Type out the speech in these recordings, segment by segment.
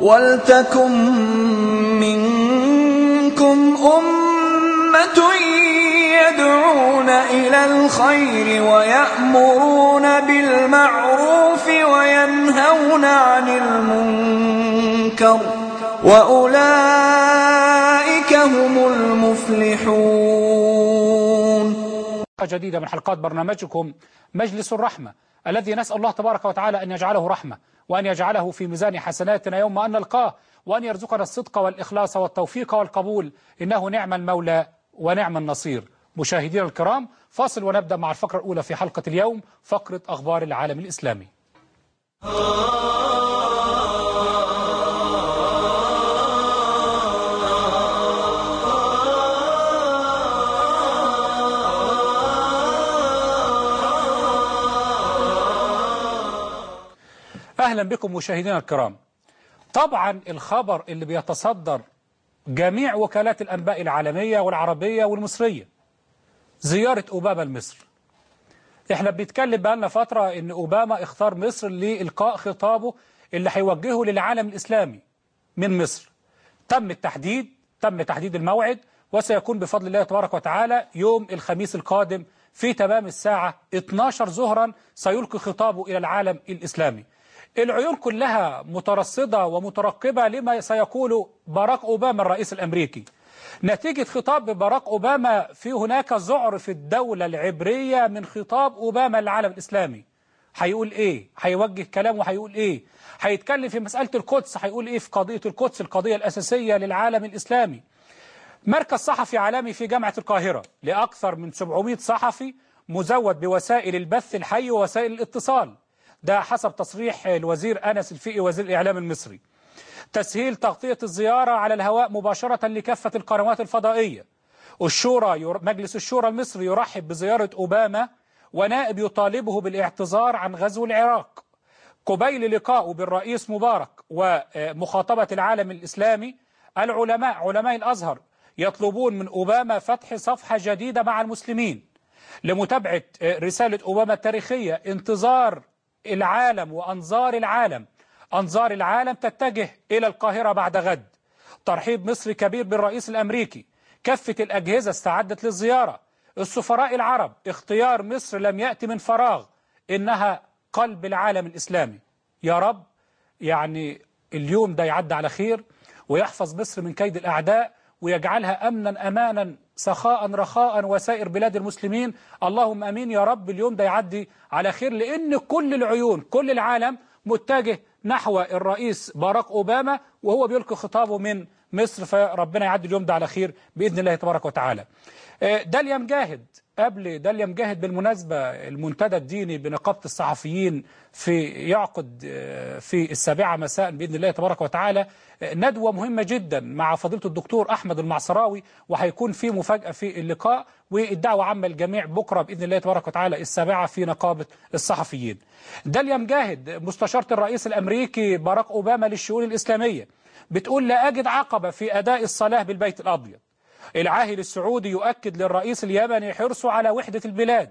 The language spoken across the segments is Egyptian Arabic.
ولتكن منكم أمة يدعون إلى الخير ويأمرون بالمعروف وينهون عن المنكر وأولئك هم المفلحون جديدة من حلقات برنامجكم مجلس الرحمة الذي نسأل الله تبارك وتعالى أن يجعله رحمة وأن يجعله في ميزان حسناتنا يوم أن نلقاه وأن يرزقنا الصدق والإخلاص والتوفيق والقبول إنه نعم المولى ونعم النصير مشاهدينا الكرام فاصل ونبدأ مع الفقرة الأولى في حلقة اليوم فقرة أخبار العالم الإسلامي أهلا بكم مشاهدينا الكرام طبعا الخبر اللي بيتصدر جميع وكالات الأنباء العالمية والعربية والمصرية زيارة أوباما لمصر احنا بنتكلم بقالنا فترة ان أوباما اختار مصر لإلقاء خطابه اللي هيوجهه للعالم الإسلامي من مصر تم التحديد تم تحديد الموعد وسيكون بفضل الله تبارك وتعالى يوم الخميس القادم في تمام الساعة 12 ظهرا سيلقي خطابه إلى العالم الإسلامي العيون كلها مترصدة ومترقبة لما سيقول باراك أوباما الرئيس الأمريكي نتيجة خطاب باراك أوباما في هناك ذعر في الدولة العبرية من خطاب أوباما للعالم الإسلامي هيقول إيه هيوجه كلامه هيقول إيه هيتكلم في مسألة القدس هيقول إيه في قضية القدس القضية الأساسية للعالم الإسلامي مركز صحفي عالمي في جامعة القاهرة لأكثر من 700 صحفي مزود بوسائل البث الحي ووسائل الاتصال ده حسب تصريح الوزير أنس الفقي وزير الإعلام المصري تسهيل تغطية الزيارة على الهواء مباشرة لكافة القنوات الفضائية الشورى مجلس الشورى المصري يرحب بزيارة أوباما ونائب يطالبه بالاعتذار عن غزو العراق قبيل لقائه بالرئيس مبارك ومخاطبة العالم الإسلامي العلماء علماء الأزهر يطلبون من أوباما فتح صفحة جديدة مع المسلمين لمتابعة رسالة أوباما التاريخية انتظار العالم وأنظار العالم أنظار العالم تتجه إلى القاهرة بعد غد ترحيب مصري كبير بالرئيس الأمريكي كافة الأجهزة استعدت للزيارة السفراء العرب اختيار مصر لم يأتي من فراغ إنها قلب العالم الإسلامي يا رب يعني اليوم ده يعدي على خير ويحفظ مصر من كيد الأعداء ويجعلها أمنا أمانا سخاء رخاء وسائر بلاد المسلمين اللهم أمين يا رب اليوم ده يعدي على خير لأن كل العيون كل العالم متجه نحو الرئيس باراك أوباما وهو بيلقي خطابه من مصر فربنا يعدي اليوم ده على خير بإذن الله تبارك وتعالى داليا مجاهد قبل داليا مجاهد بالمناسبة المنتدى الديني بنقابة الصحفيين في يعقد في السابعة مساء بإذن الله تبارك وتعالى ندوة مهمة جدا مع فضيلة الدكتور أحمد المعصراوي وهيكون في مفاجأة في اللقاء والدعوة عامة الجميع بكرة بإذن الله تبارك وتعالى السابعة في نقابة الصحفيين داليا مجاهد مستشارة الرئيس الأمريكي باراك أوباما للشؤون الإسلامية بتقول لا أجد عقبة في أداء الصلاة بالبيت الأبيض العاهل السعودي يؤكد للرئيس اليمني حرصه على وحدة البلاد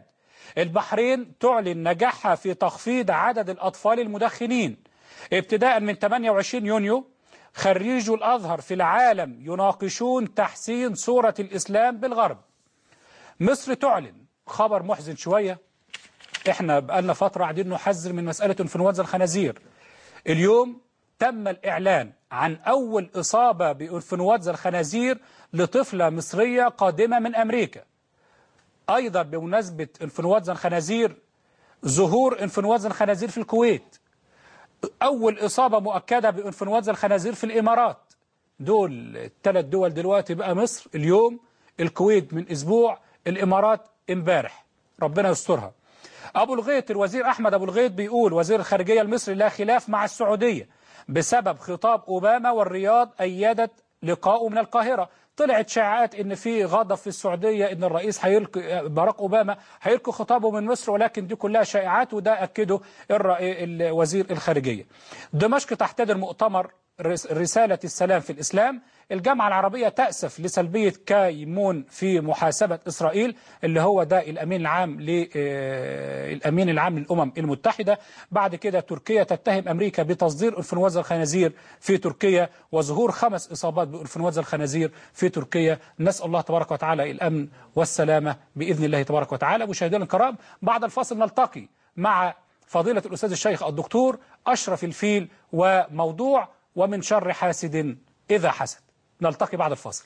البحرين تعلن نجاحها في تخفيض عدد الأطفال المدخنين ابتداء من 28 يونيو خريجو الأزهر في العالم يناقشون تحسين صورة الإسلام بالغرب مصر تعلن خبر محزن شوية احنا بقالنا فترة قاعدين نحذر من مسألة انفلونزا الخنازير اليوم تم الإعلان عن أول إصابة بإنفلونزا الخنازير لطفلة مصرية قادمة من أمريكا أيضا بمناسبة انفلونزا الخنازير ظهور انفلونزا الخنازير في الكويت أول إصابة مؤكدة بإنفلونزا الخنازير في الإمارات دول الثلاث دول دلوقتي بقى مصر اليوم الكويت من أسبوع الإمارات امبارح ربنا يسترها أبو الغيط الوزير أحمد أبو الغيط بيقول وزير الخارجية المصري لا خلاف مع السعودية بسبب خطاب أوباما والرياض أيدت لقاءه من القاهرة طلعت شائعات ان في غضب في السعوديه ان الرئيس هيلقي باراك اوباما هيلقي خطابه من مصر ولكن دي كلها شائعات وده اكده وزير الخارجيه. دمشق تحتضن مؤتمر رس- رسالة السلام في الإسلام الجامعة العربية تأسف لسلبية كايمون في محاسبة إسرائيل اللي هو ده الأمين العام ل آه، الأمين العام للأمم المتحدة بعد كده تركيا تتهم أمريكا بتصدير إنفلونزا الخنازير في تركيا وظهور خمس إصابات بإنفلونزا الخنازير في تركيا نسأل الله تبارك وتعالى الأمن والسلامة بإذن الله تبارك وتعالى مشاهدينا الكرام بعد الفاصل نلتقي مع فضيلة الأستاذ الشيخ الدكتور أشرف الفيل وموضوع ومن شر حاسد إذا حسد نلتقي بعد الفاصل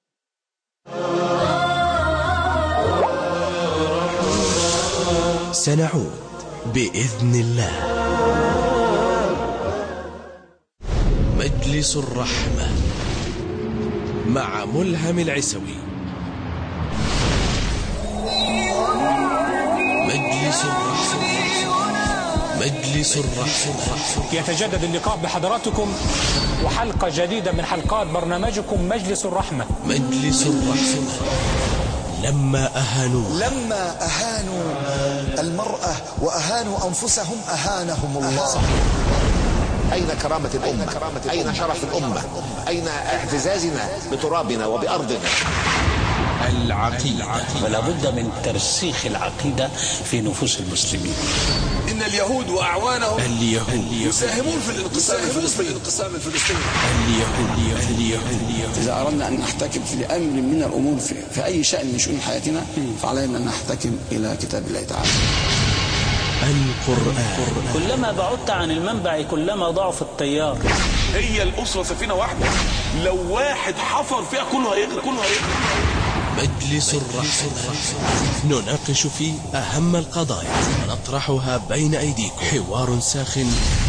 سنعود بإذن الله مجلس الرحمة مع ملهم العسوي مجلس الرحمة مجلس الرحمة يتجدد اللقاء بحضراتكم وحلقة جديدة من حلقات برنامجكم مجلس الرحمة مجلس الرحمة لما أهانوه لما أهانوا المرأة وأهانوا أنفسهم أهانهم الله أين كرامة الأمة أين شرف الأمة أين اعتزازنا بترابنا وبأرضنا العقيدة فلا بد من ترسيخ العقيدة في نفوس المسلمين إن اليهود وأعوانهم اليهود يساهمون في الانقسام الفلسطيني الانقسام الفلسطيني اليهود اليهود إذا أردنا أن نحتكم في أمر من الأمور في, في أي شأن من شؤون حياتنا فعلينا أن نحتكم إلى كتاب الله تعالى القرآن كلما بعدت عن المنبع كلما ضعف التيار هي الأسرة سفينة واحدة لو واحد حفر فيها كله هيغرق كله هيغرق مجلس الرحمة نناقش فيه أهم القضايا ونطرحها بين أيديكم حوار ساخن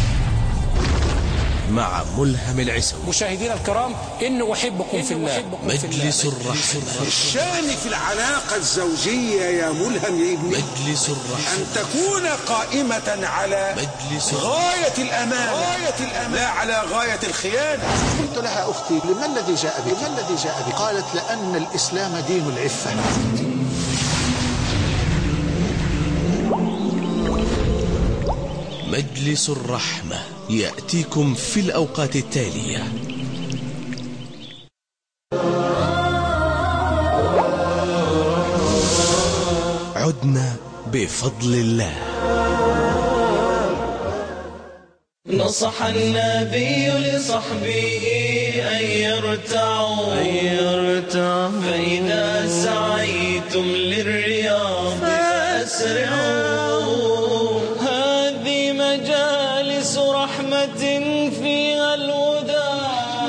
مع ملهم العسوي مشاهدينا الكرام إن أحبكم في الله مجلس الرحمة الشان في العلاقة الزوجية يا ملهم يا ابني مجلس الرحمة أن تكون قائمة على مجلس غاية الأمان غاية الأمان لا على غاية الخيانة قلت لها أختي لما الذي جاء بك ما الذي جاء بك قالت لأن الإسلام دين العفة مجلس الرحمة يأتيكم في الأوقات التالية عدنا بفضل الله نصح النبي لصحبه أن يرتعوا أن يرتعوا فإذا سعيتم للرياض فأسرعوا هذه مجالس رحمة فيها الهدى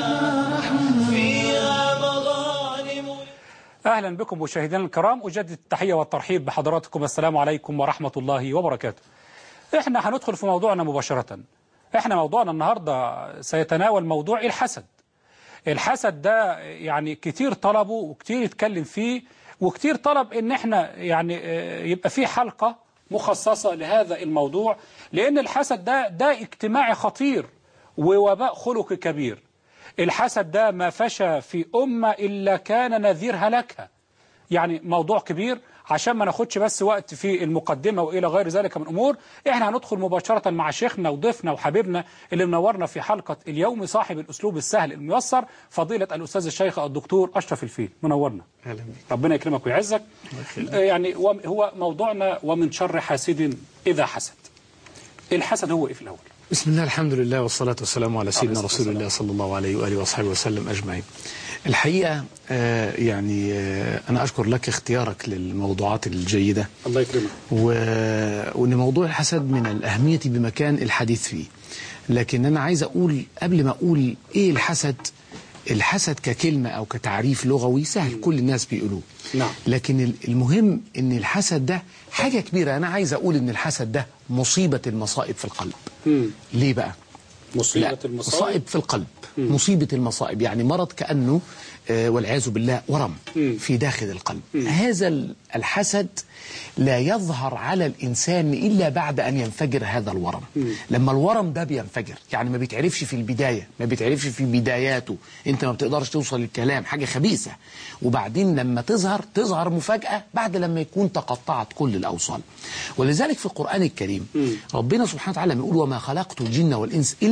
فيها مغانم أهلا بكم مشاهدينا الكرام أجدد التحية والترحيب بحضراتكم السلام عليكم ورحمة الله وبركاته إحنا هندخل في موضوعنا مباشرة إحنا موضوعنا النهاردة سيتناول موضوع الحسد الحسد ده يعني كتير طلبه وكتير يتكلم فيه وكتير طلب ان احنا يعني آه، يبقى في حلقة مخصصة لهذا الموضوع لان الحسد ده ده اجتماعي خطير ووباء خلقي كبير الحسد ده ما فشى في أمة إلا كان نذير هلكها يعني موضوع كبير عشان ما ناخدش بس وقت في المقدمة وإلى غير ذلك من أمور إحنا هندخل مباشرة مع شيخنا وضيفنا وحبيبنا اللي منورنا في حلقة اليوم صاحب الأسلوب السهل الميسر فضيلة الأستاذ الشيخ الدكتور أشرف الفيل منورنا أهلا بك ربنا يكرمك ويعزك آه، يعني وم- هو موضوعنا ومن شر حاسد إذا حسد الحسد هو إيه في الأول بسم الله الحمد لله والصلاة والسلام على سيدنا عليه الصلاة رسول الله صلى الله عليه وآله وصحبه وسلم أجمعين الحقيقة آه، يعني آه، أنا أشكر لك اختيارك للموضوعات الجيدة الله يكرمك و... وأن موضوع الحسد من الأهمية بمكان الحديث فيه لكن أنا عايز أقول قبل ما أقول إيه الحسد الحسد ككلمة أو كتعريف لغوي سهل كل الناس بيقولوه نعم. لكن ال- المهم ان الحسد ده حاجة كبيرة انا عايز اقول ان الحسد ده مصيبة المصائب في القلب مم. ليه بقى مصيبة لا المصائب مصائب في القلب مصيبة المصائب يعني مرض كأنه آه، والعياذ بالله ورم في داخل القلب هذا ال- الحسد لا يظهر على الإنسان إلا بعد أن ينفجر هذا الورم لما الورم ده بينفجر يعني ما بيتعرفش في البداية ما بيتعرفش في بداياته أنت ما بتقدرش توصل للكلام حاجة خبيثة وبعدين لما تظهر تظهر مفاجأة بعد لما يكون تقطعت كل الأوصال ولذلك في القرآن الكريم ربنا سبحانه وتعالى بيقول وما خلقت الجن والإنس إلا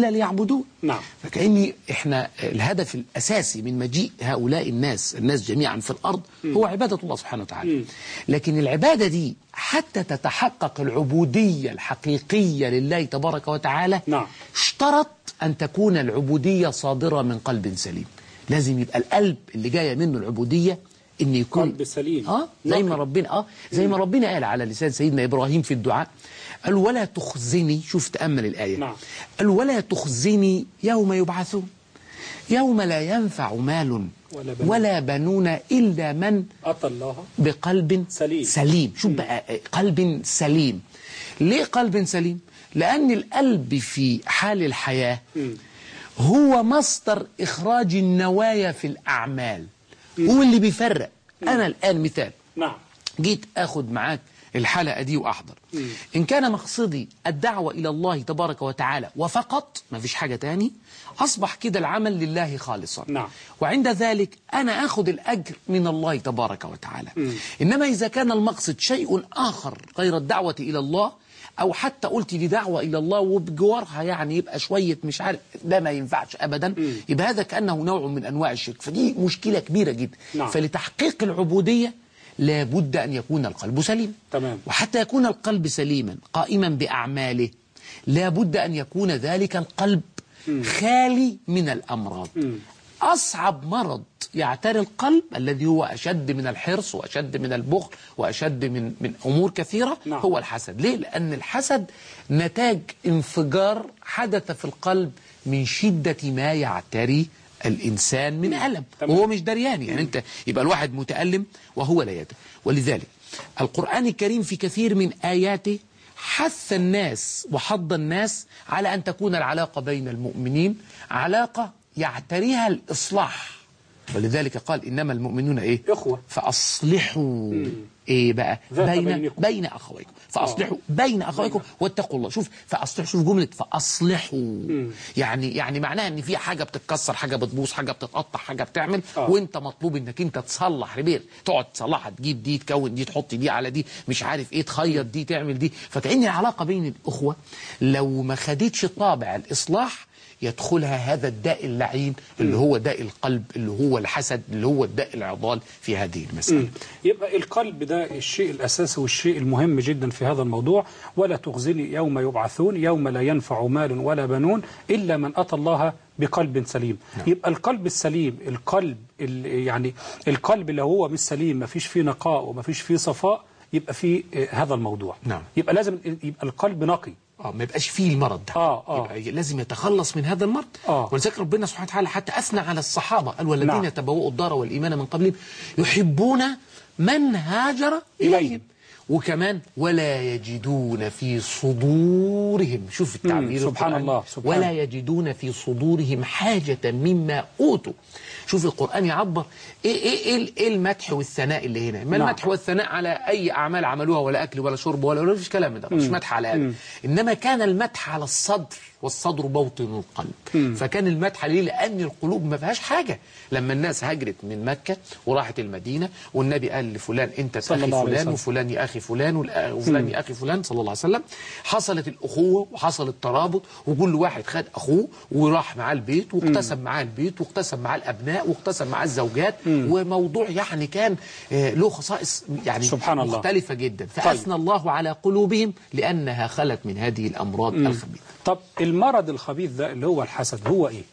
إلا ليعبدون نعم فكأني إحنا الهدف الأساسي من مجيء هؤلاء الناس الناس جميعا في الأرض هو عبادة الله سبحانه وتعالى لكن العبادة دي حتى تتحقق العبودية الحقيقية لله تبارك وتعالى نعم. اشترط أن تكون العبودية صادرة من قلب سليم لازم يبقى القلب اللي جاية منه العبودية ان يكون قلب سليم اه زي ما نقي. ربنا اه زي ما ربنا قال على لسان سيدنا ابراهيم في الدعاء قال ولا تخزني شوف تامل الايه نعم. قال ولا تخزني يوم يبعثون يوم لا ينفع مال ولا بنون. ولا بنون الا من أتى الله بقلب سليم. سليم شوف بقى قلب سليم ليه قلب سليم لأن القلب في حال الحياة هو مصدر إخراج النوايا في الأعمال هو اللي بيفرق أنا الآن مثال نعم جيت أخد معاك الحلقة دي وأحضر إن كان مقصدي الدعوة إلى الله تبارك وتعالى وفقط ما فيش حاجة تاني أصبح كده العمل لله خالصا نعم. وعند ذلك أنا أخذ الأجر من الله تبارك وتعالى إنما إذا كان المقصد شيء آخر غير الدعوة إلى الله أو حتى قلت دي دعوة إلى الله وبجوارها يعني يبقى شوية مش عارف ده ما ينفعش أبدا يبقى هذا كأنه نوع من أنواع الشرك فدي مشكلة كبيرة جدا نعم. فلتحقيق العبودية لابد أن يكون القلب سليم تمام. وحتى يكون القلب سليما قائما بأعماله لابد أن يكون ذلك القلب خالي من الأمراض أصعب مرض يعتري القلب الذي هو أشد من الحرص وأشد من البخل وأشد من, من أمور كثيرة نعم. هو الحسد ليه؟ لأن الحسد نتاج انفجار حدث في القلب من شدة ما يعتري الإنسان من ألم تمام. وهو مش دريان يعني أنت يبقى الواحد متألم وهو لا يدري ولذلك القرآن الكريم في كثير من آياته حث الناس وحض الناس على أن تكون العلاقة بين المؤمنين علاقة يعتريها الإصلاح ولذلك قال إنما المؤمنون إيه إخوة. فأصلحوا إيه بقى ذات بين بينكم. بين أخويكم فأصلحوا بين أخويكم واتقوا الله شوف فأصلحوا شوف جملة فأصلحوا يعني يعني معناها إن في حاجة بتتكسر حاجة بتبوظ حاجة بتتقطع حاجة بتعمل آه. وأنت مطلوب إنك أنت تصلح ريبير تقعد تصلحها تجيب دي تكون دي تحط دي على دي مش عارف إيه تخيط دي تعمل دي فكأن العلاقة بين الأخوة لو ما خدتش طابع الإصلاح يدخلها هذا الداء اللعين اللي هو داء القلب اللي هو الحسد اللي هو الداء العضال في هذه المسألة يبقى القلب ده الشيء الأساسي والشيء المهم جدا في هذا الموضوع ولا تخزني يوم يبعثون يوم لا ينفع مال ولا بنون إلا من أتى الله بقلب سليم يبقى القلب السليم القلب ال- يعني القلب اللي هو مش سليم ما فيش فيه نقاء وما فيش فيه صفاء يبقى فيه آه، هذا الموضوع نعم. يبقى لازم يبقى القلب نقي اه ما يبقاش فيه المرض ده آه، آه. يبقى لازم يتخلص من هذا المرض آه. ولذلك ربنا سبحانه وتعالى حتى اثنى على الصحابه قال والذين نعم. تبوؤوا الدار والايمان من قبلهم يحبون من هاجر إليهم. اليهم وكمان ولا يجدون في صدورهم شوف التعبير مم، سبحان القرآني. الله، سبحان ولا يجدون في صدورهم حاجة مما أوتوا شوف القرآن يعبر إيه, إيه, إيه, إيه المدح والثناء اللي هنا ما نعم. المدح والثناء على أي أعمال عملوها ولا أكل ولا شرب ولا ولا فيش كلام من ده مش مدح على هذا إنما كان المدح على الصدر والصدر موطن القلب فكان المدح ليه لأن القلوب ما فيهاش حاجة لما الناس هاجرت من مكة وراحت المدينة والنبي قال لفلان أنت صلى أخي الله عليه فلان وسلم. وفلان يا أخي فلان والآ- وفلان يا أخي فلان صلى الله عليه وسلم حصلت الأخوة وحصل الترابط وكل واحد خد أخوه وراح معاه البيت واقتسم معاه البيت واقتسم معاه الأبناء واقتسم معاه الزوجات وموضوع يعني كان آه، له خصائص يعني سبحان الله. مختلفة جدا فأثنى الله على قلوبهم لأنها خلت من هذه الأمراض الخبيثة طب المرض الخبيث ده اللي هو الحسد هو إيه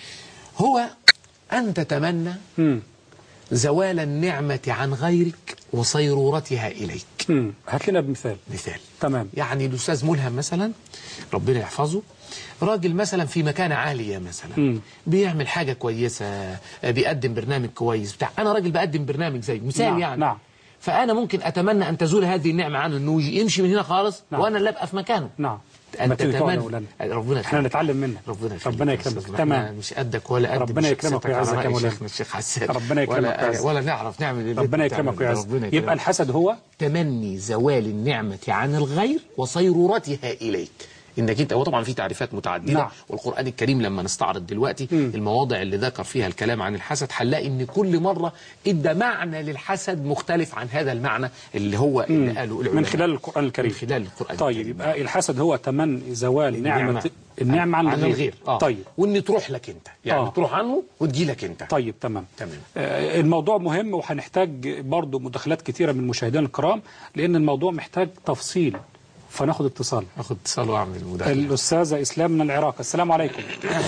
هو أن تتمنى مم. زوال النعمة عن غيرك وصيرورتها إليك مم. هات لنا بمثال مثال تمام يعني الأستاذ ملهم مثلا ربنا يحفظه راجل مثلا في مكانة عالية مثلا مم. بيعمل حاجة كويسة آه، بيقدم برنامج كويس بتاع أنا راجل بقدم برنامج زيه مثال نعم، يعني نعم. فأنا ممكن أتمنى أن تزول هذه النعمة عنه أنه يجي- يمشي من هنا خالص نعم. وأنا اللي أبقى في مكانه نعم أن ما تيجي تقعد يا تتمنى مولانا. ربنا احنا يخليك. نتعلم منك ربنا يخليك ربنا يا يكرمك أستاذ. تمام إحنا مش قدك ولا قد ربنا يكرمك شخصيتك ويعزك على يا رأي مولانا. شيخنا الشيخ حسان ربنا يكرمك ولا, ويعزك. ولا نعرف نعمل اللي ربنا أنت يكرمك بتعمله. ويعزك ربنا يكرمك. يبقى الحسد هو تمني زوال النعمة عن الغير وصيرورتها إليك انك انت هو طبعا في تعريفات متعدده نعم. والقران الكريم لما نستعرض دلوقتي المواضع اللي ذكر فيها الكلام عن الحسد هنلاقي ان كل مره ادى معنى للحسد مختلف عن هذا المعنى اللي هو اللي قاله العلماء من خلال القرآن الكريم من خلال القران طيب الكريم. يبقى الحسد هو تمني زوال النعمة نعمة النعمة عن, عن الغير آه. طيب وان تروح لك انت يعني آه. آه. تروح عنه وتجي لك انت طيب تمام تمام آه، الموضوع مهم وهنحتاج برضو مداخلات كتيرة من مشاهدينا الكرام لأن الموضوع محتاج تفصيل فناخد اتصال اخد اتصال واعمل المداخله الأستاذة إسلام من العراق السلام عليكم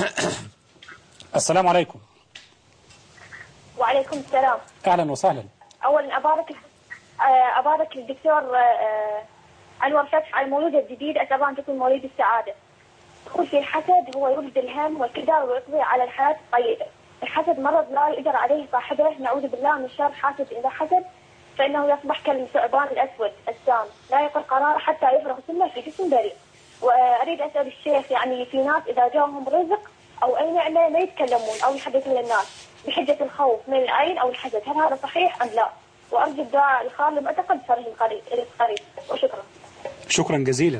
السلام عليكم وعليكم السلام أهلا وسهلا اولا ابارك آه، ابارك للدكتور آه، انور فتح على المولود الجديد اسال الله ان تكون مواليد السعاده. يقول في الحسد هو يولد الهم والكدر ويقضي على الحياه الطيبه. الحسد مرض لا يقدر عليه صاحبه نعوذ بالله من شر حاسد اذا حسد فانه يصبح كالثعبان الاسود السام لا يقر قرار حتى يفرغ سنه في جسم بريء. واريد اسال الشيخ يعني في ناس اذا جاهم رزق او اي نعمه ما يتكلمون او يحدثون الناس بحجه الخوف من العين او الحسد، هل هذا صحيح ام لا؟ وارجو الدعاء الخال لمعتقد فرج القريب القريب وشكرا. شكرا جزيلا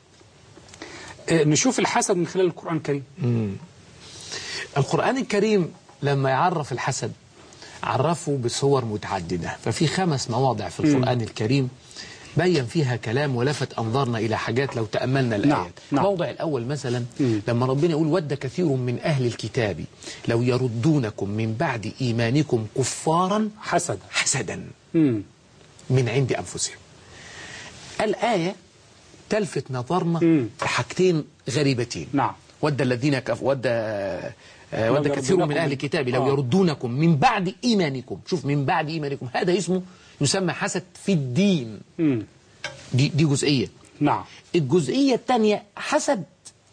آه، نشوف الحسد من خلال القرآن الكريم مم. القرآن الكريم لما يعرف الحسد عرفه بصور متعددة ففي خمس مواضع في القرآن الكريم بين فيها كلام ولفت أنظارنا إلى حاجات لو تأملنا الآيات نعم، نعم. الموضع الأول مثلا لما ربنا يقول ود كثير من أهل الكتاب لو يردونكم من بعد إيمانكم كفارا حسدا حسدا مم. من عند أنفسهم الآية تلفت نظرنا لحاجتين غريبتين نعم ود الذين كف ود آه، لو ود كثير من يردونكم أهل من- الكتاب لو آه. يردونكم من بعد إيمانكم شوف من بعد إيمانكم هذا اسمه يسمى حسد في الدين مم. دي, دي جزئية نعم الجزئية الثانية حسد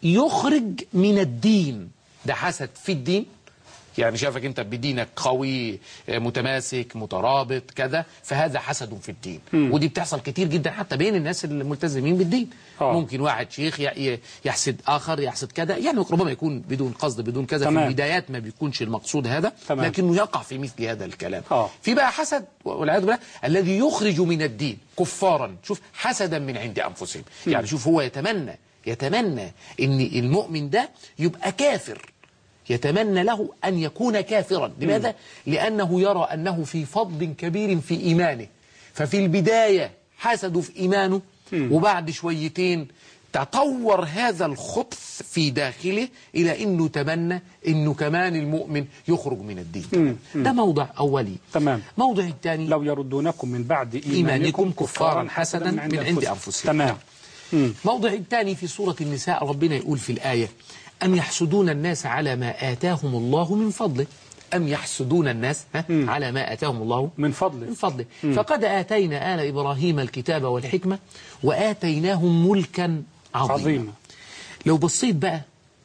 يخرج من الدين ده حسد في الدين يعني شافك انت بدينك قوي آه، متماسك مترابط كذا فهذا حسد في الدين مم. ودي بتحصل كتير جدا حتى بين الناس الملتزمين بالدين آه. ممكن واحد شيخ ي- ي- يحسد اخر يحسد كذا يعني ربما يكون بدون قصد بدون كذا في تمام. البدايات ما بيكونش المقصود هذا تمام. لكنه يقع في مثل هذا الكلام آه. في بقى حسد والعياذ بالله الذي يخرج من الدين كفارا شوف حسدا من عند انفسهم يعني شوف هو يتمنى يتمنى ان المؤمن ده يبقى كافر يتمنى له أن يكون كافرا لماذا؟ لأنه يرى أنه في فضل كبير في إيمانه ففي البداية حسدوا في إيمانه وبعد شويتين تطور هذا الخبث في داخله إلى أنه تمنى أنه كمان المؤمن يخرج من الدين ده موضع أولي تمام موضع الثاني لو يردونكم من بعد إيمانكم إيمانكم كفارا حسدا من عند أنفسهم تمام موضع الثاني في سورة النساء ربنا يقول في الآية أم يحسدون الناس على ما آتاهم الله من فضله أم يحسدون الناس ها على ما آتاهم الله من فضله من فضله فقد آتينا آل إبراهيم الكتاب والحكمة وآتيناهم ملكا عظيما, عظيما. لو بصيت بقى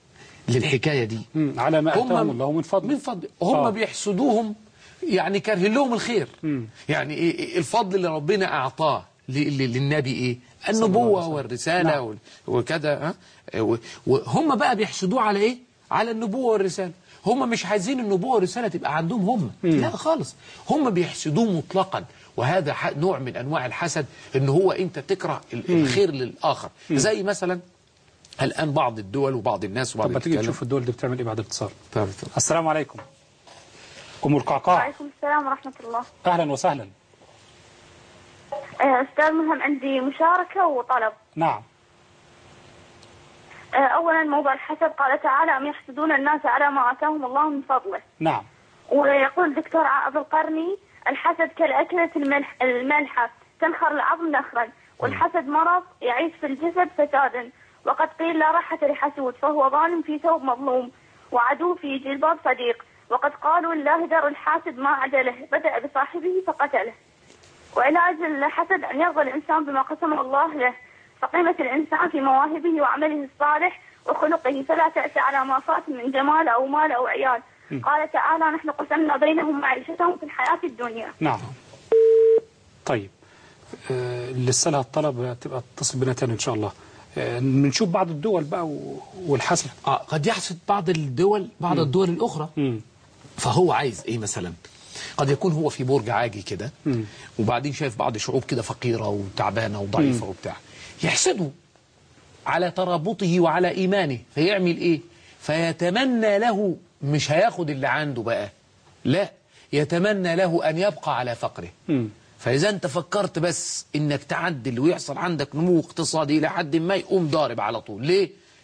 للحكاية دي مم. على ما أتاهم الله من فضله من فضل هم آه. آه. بيحسدوهم يعني كارهين لهم الخير مم. يعني إيه إيه الفضل اللي ربنا أعطاه ل- ل- للنبي إيه الله عليه النبوة وسلم. والرسالة نعم. وال- وكذا ها؟ و- وهم بقى بيحسدوه على إيه على النبوة والرسالة هم مش عايزين النبوة والرسالة تبقى عندهم هم لا خالص هم بيحسدوه مطلقا وهذا ح- نوع من أنواع الحسد إن هو أنت تكره ال- الخير للآخر زي مثلا الآن بعض الدول وبعض الناس وبعض طب ما تيجي الكلام- نشوف الدول دي بتعمل إيه بعد الاتصال طب- السلام عليكم أم القعقاع وعليكم السلام ورحمة الله أهلا وسهلا آه، أستاذ مهم عندي مشاركة وطلب نعم آه، أولا موضوع الحسد قال تعالى أم يحسدون الناس على ما آتاهم الله من فضله نعم ويقول الدكتور عبد القرني الحسد كالأكلة الملح المالحة تنخر العظم نخرا والحسد مرض يعيش في الجسد فسادا وقد قيل لا راحة لحسود فهو ظالم في ثوب مظلوم وعدو في جلباب صديق وقد قالوا الله در الحاسد ما عدله بدأ بصاحبه فقتله وعلاج الحسد أن يرضى الإنسان بما قسم الله له فقيمة الإنسان في مواهبه وعمله الصالح وخلقه فلا تأس على ما فات من جمال أو مال أو عيال قال تعالى نحن قسمنا بينهم معيشتهم في الحياة الدنيا نعم طيب آه، لسه لها الطلب تبقى تتصل بنا تاني إن شاء الله آه، بنشوف بعض الدول بقى و- والحسد آه قد يحسد بعض الدول بعض الدول الأخرى مم. فهو عايز إيه مثلا قد يكون هو في برج عاجي كده مم. وبعدين شايف بعض شعوب كده فقيرة وتعبانة وضعيفة وبتاع يحسده على ترابطه وعلى إيمانه فيعمل إيه فيتمنى له مش هياخد اللي عنده بقى لا يتمنى له أن يبقى على فقره مم. فإذا أنت فكرت بس إنك تعدل ويحصل عندك نمو اقتصادي إلى حد ما يقوم ضارب على طول ليه؟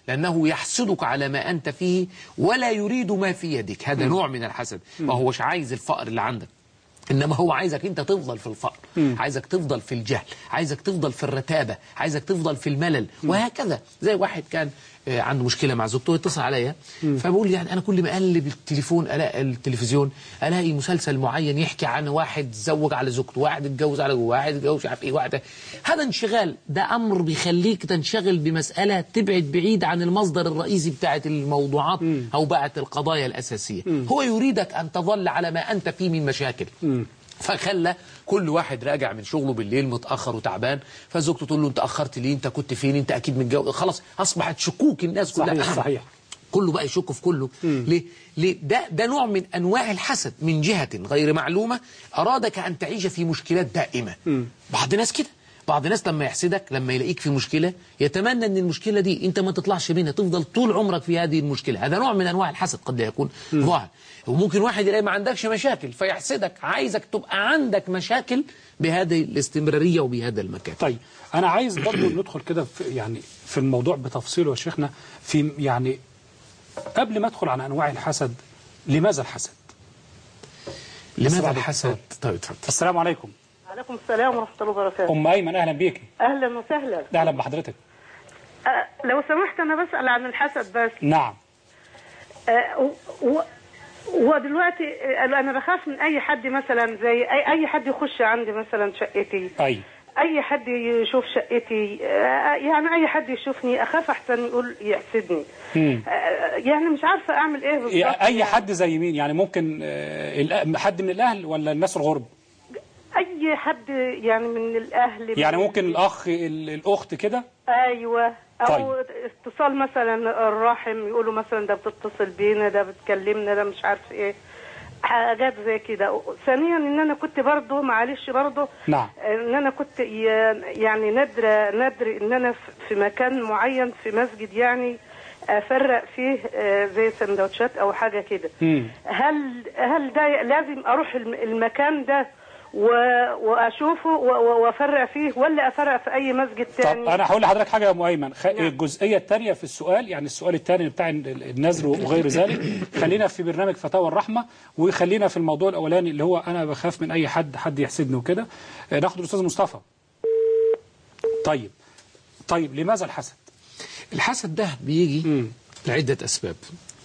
لأنه يحسدك على ما أنت فيه ولا يريد ما في يدك هذا نوع من الحسد ما هوش عايز الفقر اللي عندك انما هو عايزك انت تفضل في الفقر عايزك تفضل في الجهل عايزك تفضل في الرتابه عايزك تفضل في الملل وهكذا زي واحد كان آه، عنده مشكله مع زوجته يتصل عليا فبقول لي يعني انا كل ما اقلب التليفون الاقي التلفزيون الاقي مسلسل معين يحكي عن واحد تزوج على زوجته واحد اتجوز على واحد اتجوز مش عارف ايه واحد هذا انشغال ده امر بيخليك تنشغل بمساله تبعد بعيد عن المصدر الرئيسي بتاعه الموضوعات او بقت القضايا الاساسيه هو يريدك ان تظل على ما انت فيه من مشاكل فخلى كل واحد راجع من شغله بالليل متاخر وتعبان فزوجته تقول له انت اخرت ليه انت كنت فين انت اكيد متجوز خلاص اصبحت شكوك الناس كلها صحيح صحيح كله بقى يشك في كله ليه ليه ده ده نوع من انواع الحسد من جهه غير معلومه ارادك ان تعيش في مشكلات دائمه بعض الناس كده بعض الناس لما يحسدك لما يلاقيك في مشكله يتمنى ان المشكله دي انت ما تطلعش منها تفضل طول عمرك في هذه المشكله هذا نوع من انواع الحسد قد لا يكون ظاهر وممكن واحد يلاقي ما عندكش مشاكل فيحسدك عايزك تبقى عندك مشاكل بهذه الاستمراريه وبهذا المكان طيب انا عايز برضو ندخل كده في يعني في الموضوع بتفصيله يا شيخنا في يعني قبل ما ادخل على انواع الحسد لماذا الحسد لماذا بعد الحسد طيب اتفضل السلام عليكم عليكم السلام ورحمة الله وبركاته ام ايمن اهلا بيكي أهلا وسهلا اهلا بحضرتك أه لو سمحت أنا بسأل عن الحسد بس نعم أه و- و- ودلوقتي أه، أنا بخاف من أي حد مثلا زي أي, أي حد يخش عندي مثلا شقتي اي أي حد يشوف شقتي أه، يعني أي حد يشوفني أخاف أحسن يقول يحسدني مم. أه، يعني مش عارفة أعمل إيه بالظبط يا- اي حد زي مين يعني ممكن آه، الأ- حد من الاهل ولا الناس الغرب أي حد يعني من الأهل يعني من- ممكن الاخ ال- الاخت كده ايوه او طيب. اتصال مثلا الرحم يقولوا مثلا ده بتتصل بينا ده بتكلمنا ده مش عارف ايه حاجات زي كده ثانيا ان انا كنت برضو معلش برضو نعم ان انا كنت ي- يعني نادرة نادر ان انا في- في مكان معين في مسجد يعني افرق فيه آه، زي سندوتشات او حاجه كده مم. هل هل ده لازم اروح الم- المكان ده و- واشوفه و- و- وافرق فيه ولا افرق في اي مسجد طب تاني انا هقول لحضرتك حاجه يا ام ايمن خ... الجزئيه الثانيه في السؤال يعني السؤال الثاني بتاع ال- النذر وغير ذلك خلينا في برنامج فتاوى الرحمه وخلينا في الموضوع الاولاني اللي هو انا بخاف من اي حد حد يحسدني وكده آه، ناخد الاستاذ مصطفى طيب طيب لماذا الحسد الحسد ده بيجي لعدة أسباب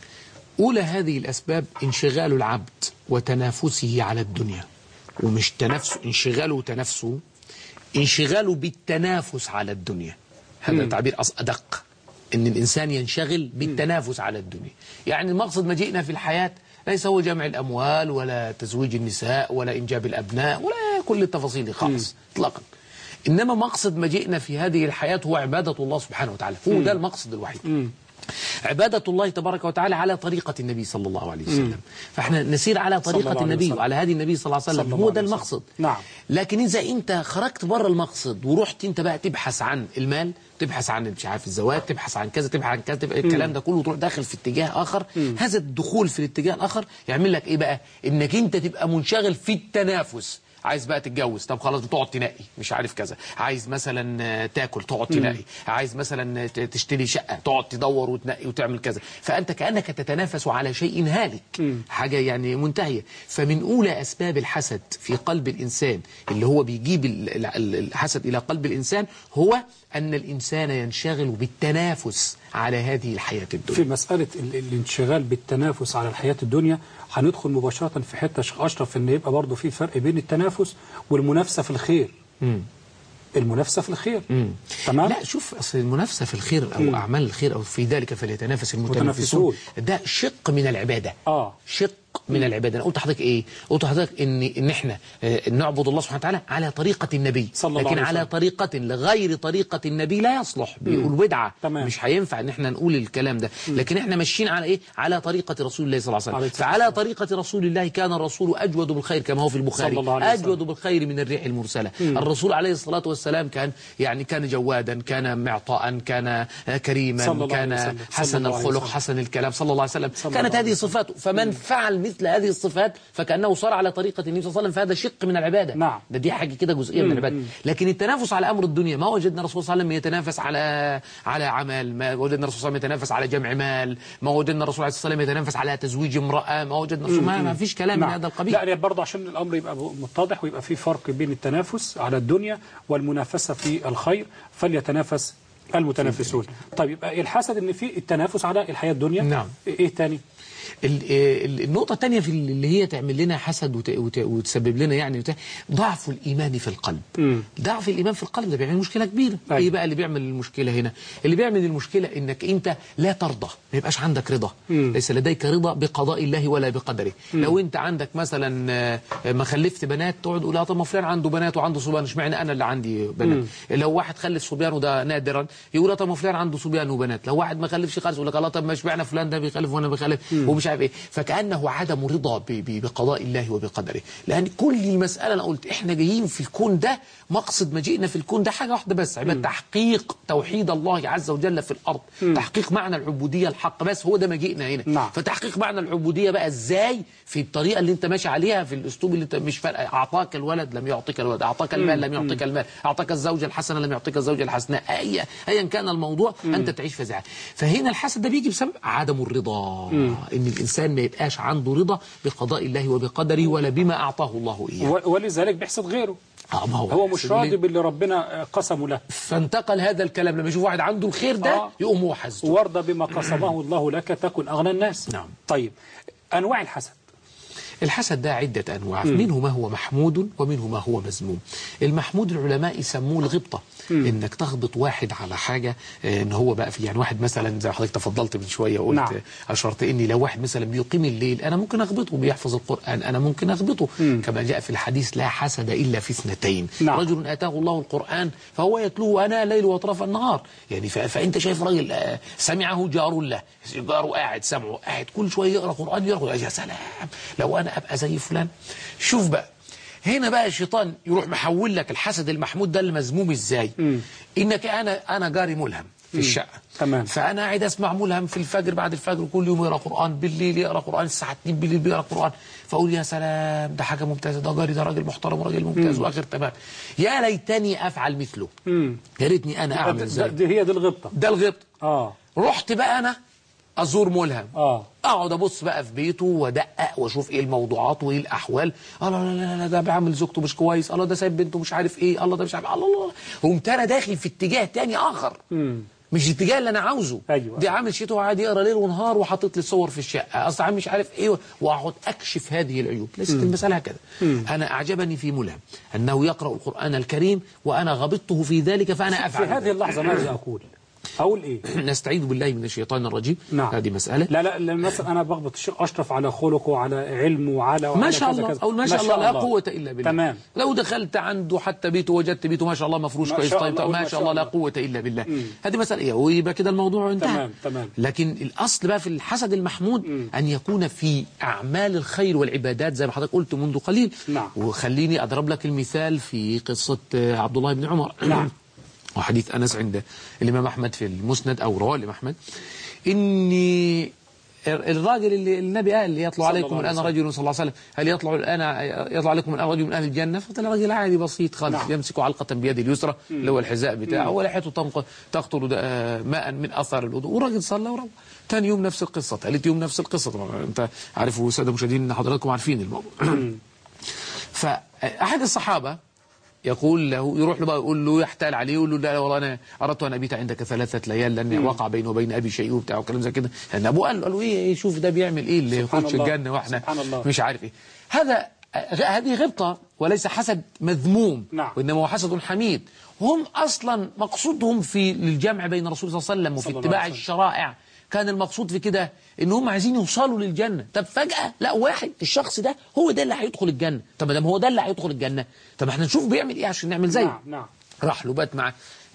أولى هذه الأسباب انشغال العبد وتنافسه على الدنيا ومش تنافسه انشغاله وتنافسه انشغاله بالتنافس على الدنيا هذا مم. تعبير أص- أدق إن الإنسان ينشغل بالتنافس على الدنيا يعني المقصد ما جئنا في الحياة ليس هو جمع الأموال ولا تزويج النساء ولا إنجاب الأبناء ولا كل التفاصيل دي خالص إطلاقا إنما مقصد ما جئنا في هذه الحياة هو عبادة الله سبحانه وتعالى هو مم. ده المقصد الوحيد عبادة الله تبارك وتعالى على طريقة النبي صلى الله عليه وسلم فاحنا نسير على صلى الله طريقة عليه النبي وسلم. وعلى هدي النبي صلى الله عليه صلى وسلم الله هو ده عليه وسلم. المقصد نعم لكن إذا أنت خرجت بره المقصد ورحت أنت بقى تبحث عن المال تبحث عن مش عارف الزواج تبحث عن كذا تبحث عن كذا تبقى الكلام ده كله وتروح داخل في اتجاه آخر هذا الدخول في الاتجاه الآخر يعمل لك إيه بقى إنك أنت تبقى منشغل في التنافس عايز بقى تتجوز طب خلاص بتقعد تنقي مش عارف كذا عايز مثلا آه، تاكل تقعد مم. تنقي عايز مثلا ت- تشتري شقة تقعد تدور وتنقي وتعمل كذا فأنت كأنك تتنافس على شيء هالك حاجة يعني منتهية فمن أولى أسباب الحسد في قلب الإنسان اللي هو بيجيب ال- ال- ال- الحسد إلى قلب الإنسان هو أن الإنسان ينشغل بالتنافس على هذه الحياة الدنيا في مسألة ال- الانشغال بالتنافس على الحياة الدنيا هندخل مباشرة في حتة شيخ أشرف إن يبقى برضه في فرق بين التنافس والمنافسة في الخير مم. المنافسة في الخير مم. تمام لا شوف أصل المنافسة في الخير أو مم. أعمال الخير أو في ذلك فليتنافس متنافسون. المتنافسون ده شق من العبادة آه شق من العبادة أنا قلت لحضرتك إيه قلت لحضرتك إن إن إحنا آه، نعبد الله سبحانه وتعالى على طريقة النبي صلى الله لكن عليه على وسلم. طريقة لغير طريقة النبي لا يصلح بيقول بدعة تمام. مش هينفع إن إحنا نقول الكلام ده لكن إحنا ماشيين على إيه على طريقة رسول الله صلى الله عليه عليه وسلم الصلاة فعلى طريقة رسول الله كان الرسول أجود بالخير كما هو في البخاري صلى الله عليه وسلم. أجود بالخير من الريح المرسلة مم. الرسول عليه الصلاة والسلام كان يعني كان جوادا كان معطاء كان آه، صلى كريما الله عليه كان وسلم. صلى حسن الله عليه الخلق وسلم. حسن الكلام صلى الله عليه وسلم صلى كانت الله عليه هذه صفاته فمن فعل مثل هذه الصفات فكانه صار على طريقه النبي صلى الله عليه وسلم فهذا شق من العباده نعم. ده دي حاجه كده جزئيه من مم. العباده مم. لكن التنافس على امر الدنيا ما وجدنا الرسول صلى الله عليه وسلم يتنافس على على عمل ما وجدنا الرسول صلى الله عليه وسلم يتنافس على جمع مال ما وجدنا الرسول عليه الصلاه والسلام يتنافس على تزويج امراه ما وجدنا الرسول ما, ما فيش كلام من نعم. هذا القبيل لا يعني برضه عشان الامر يبقى متضح ويبقى في فرق بين التنافس على الدنيا والمنافسه في الخير فليتنافس المتنافسون طيب يبقى الحسد ان في التنافس على الحياه الدنيا نعم. ايه تاني ال- ال- النقطة الثانية في اللي هي تعمل لنا حسد وت- وت- وتسبب لنا يعني وت- ضعف الإيمان في القلب ضعف الإيمان في القلب ده بيعمل مشكلة كبيرة أيوة. إيه بقى اللي بيعمل المشكلة هنا اللي بيعمل المشكلة إنك أنت لا ترضى ما يبقاش عندك رضا مم. ليس لديك رضا بقضاء الله ولا بقدره مم. لو أنت عندك مثلا آه، ما خلفت بنات تقعد تقول لا طب ما فلان عنده بنات وعنده صبيان اشمعنى أنا اللي عندي بنات لو واحد خلف صبيان وده نادرا يقول لا طب ما فلان عنده صبيان وبنات لو واحد ما خلفش خالص يقول لك الله طب ما اشمعنى فلان ده بيخلف وانا بخلف مم. ومش عارف ايه فكانه عدم رضا ب- ب- بقضاء الله وبقدره لان كل المساله انا قلت احنا جايين في الكون ده مقصد مجيئنا في الكون ده حاجه واحده بس عباده تحقيق توحيد الله عز وجل في الارض مم. تحقيق معنى العبوديه الحق بس هو ده مجيئنا هنا نعم. فتحقيق معنى العبوديه بقى ازاي في الطريقه اللي انت ماشي عليها في الاسلوب اللي انت مش فارقه اعطاك الولد لم يعطيك الولد اعطاك المال لم يعطيك المال اعطاك الزوجه الحسنه لم يعطيك الزوجه الحسناء اي ايا كان الموضوع انت تعيش في زعل فهنا الحسد ده بيجي بسبب عدم الرضا مم. ان الانسان ما يبقاش عنده رضا بقضاء الله وبقدره ولا بما اعطاه الله اياه و- ولذلك بيحسد غيره آه، ما هو هو مش يحسد راضي ليه؟ باللي ربنا قسمه له فانتقل هذا الكلام لما يشوف واحد عنده الخير ده آه. يقوم هو حسده وارضى بما قسمه الله لك تكن اغنى الناس نعم. طيب انواع الحسد الحسد ده عدة أنواع مم. منه ما هو محمود ومنه ما هو مذموم المحمود العلماء يسموه الغبطة إنك تغبط واحد على حاجة آه، إن هو بقى في يعني واحد مثلا زي ما حضرتك تفضلت من شوية وقلت نعم. نعم. أشرت إني لو واحد مثلا بيقيم الليل أنا ممكن أغبطه بيحفظ القرآن أنا ممكن أغبطه مم. كما جاء في الحديث لا حسد إلا في اثنتين نعم. رجل آتاه الله القرآن فهو يتلوه أنا الليل وأطراف النهار يعني ف- فأنت شايف راجل آه، سمعه جار له جاره قاعد سمعه قاعد كل شوية يقرأ قرآن يقرأ يا سلام لو أنا أبقى زي فلان شوف بقى هنا بقى الشيطان يروح محول لك الحسد المحمود ده المذموم ازاي مم. انك انا انا جاري ملهم في الشقه تمام. فانا قاعد اسمع ملهم في الفجر بعد الفجر كل يوم يقرا قران بالليل يقرا قران الساعه 2 بالليل بيقرا قران فاقول يا سلام ده حاجه ممتازه ده جاري ده راجل محترم وراجل ممتاز مم. واخر تمام يا ليتني افعل مثله مم. يا ريتني انا ده- اعمل ده- زيه دي هي دي الغبطه ده الغبط اه رحت بقى انا ازور ملهم اه اقعد ابص بقى في بيته وادقق واشوف ايه الموضوعات وايه الاحوال الله لا لا لا ده بيعمل زوجته مش كويس الله ده سايب بنته مش عارف ايه الله ده مش عارف الله الله قمت انا داخل في اتجاه تاني اخر مم. مش الاتجاه اللي انا عاوزه أيوة. دي عامل شيته قاعد يقرا ليل ونهار وحاطط لي صور في الشقه اصل عامل مش عارف ايه واقعد اكشف هذه العيوب ليست المساله هكذا مم. انا اعجبني في ملهم انه يقرا القران الكريم وانا غبطته في ذلك فانا في افعل هذه اللحظه ماذا اقول اقول ايه نستعيذ بالله من الشيطان الرجيم نعم. هذه مساله لا لا لا، مثلا انا بغبط الشيخ اشرف على خلقه وعلى علمه وعلى ما وعلى شاء كذا الله كذا. او ما شاء الله لا قوه الا بالله تمام لو دخلت عنده حتى بيته وجدت بيته ما شاء الله مفروش ما كويس شاء طيب الله طيب ما شاء الله لا قوه الا بالله هذه مساله ايه ويبقى كده الموضوع انتهى تمام تمام لكن الاصل بقى في الحسد المحمود ان يكون في اعمال الخير والعبادات زي ما حضرتك قلت منذ قليل نعم. وخليني اضرب لك المثال في قصه آه، عبد الله بن عمر نعم. وحديث انس عند الامام احمد في المسند او رواه الامام احمد اني الراجل اللي النبي قال يطلع صلى عليكم الله عليه الان رجل صلى الله عليه وسلم هل يطلع الان يطلع عليكم الان رجل من اهل الجنه فقال راجل عادي بسيط خالص نعم. يمسك علقه بيده اليسرى اللي هو الحذاء بتاعه ولحيته تنق- تقطر د- آه، ماء من اثار الوضوء والراجل صلى وروح ثاني يوم نفس القصه ثالث يوم نفس القصه طبعا انت عارف والساده المشاهدين ان حضراتكم عارفين الموضوع فاحد الصحابه يقول له يروح له بقى يقول له يحتال عليه يقول له لا والله انا اردت ان ابيت عندك ثلاثه ليال لان وقع بيني وبين ابي شيء وبتاع وكلام زي كده لان ابوه قال له قال له ايه إيه شوف ده بيعمل ايه اللي سبحان يخش الله. الجنه واحنا سبحان الله. مش عارف ايه هذا هذه غبطه وليس حسد مذموم نعم. وانما هو حسد حميد هم اصلا مقصودهم في الجمع بين الرسول صلى الله عليه وسلم صلى وفي الله اتباع عليه وسلم. الشرائع كان المقصود في كده ان هم عايزين يوصلوا للجنه طب فجاه لا واحد الشخص ده هو ده اللي هيدخل الجنه طب ما دام هو ده اللي هيدخل الجنه طب احنا نشوف بيعمل ايه عشان نعمل زيه نعم نعم راح له بات مع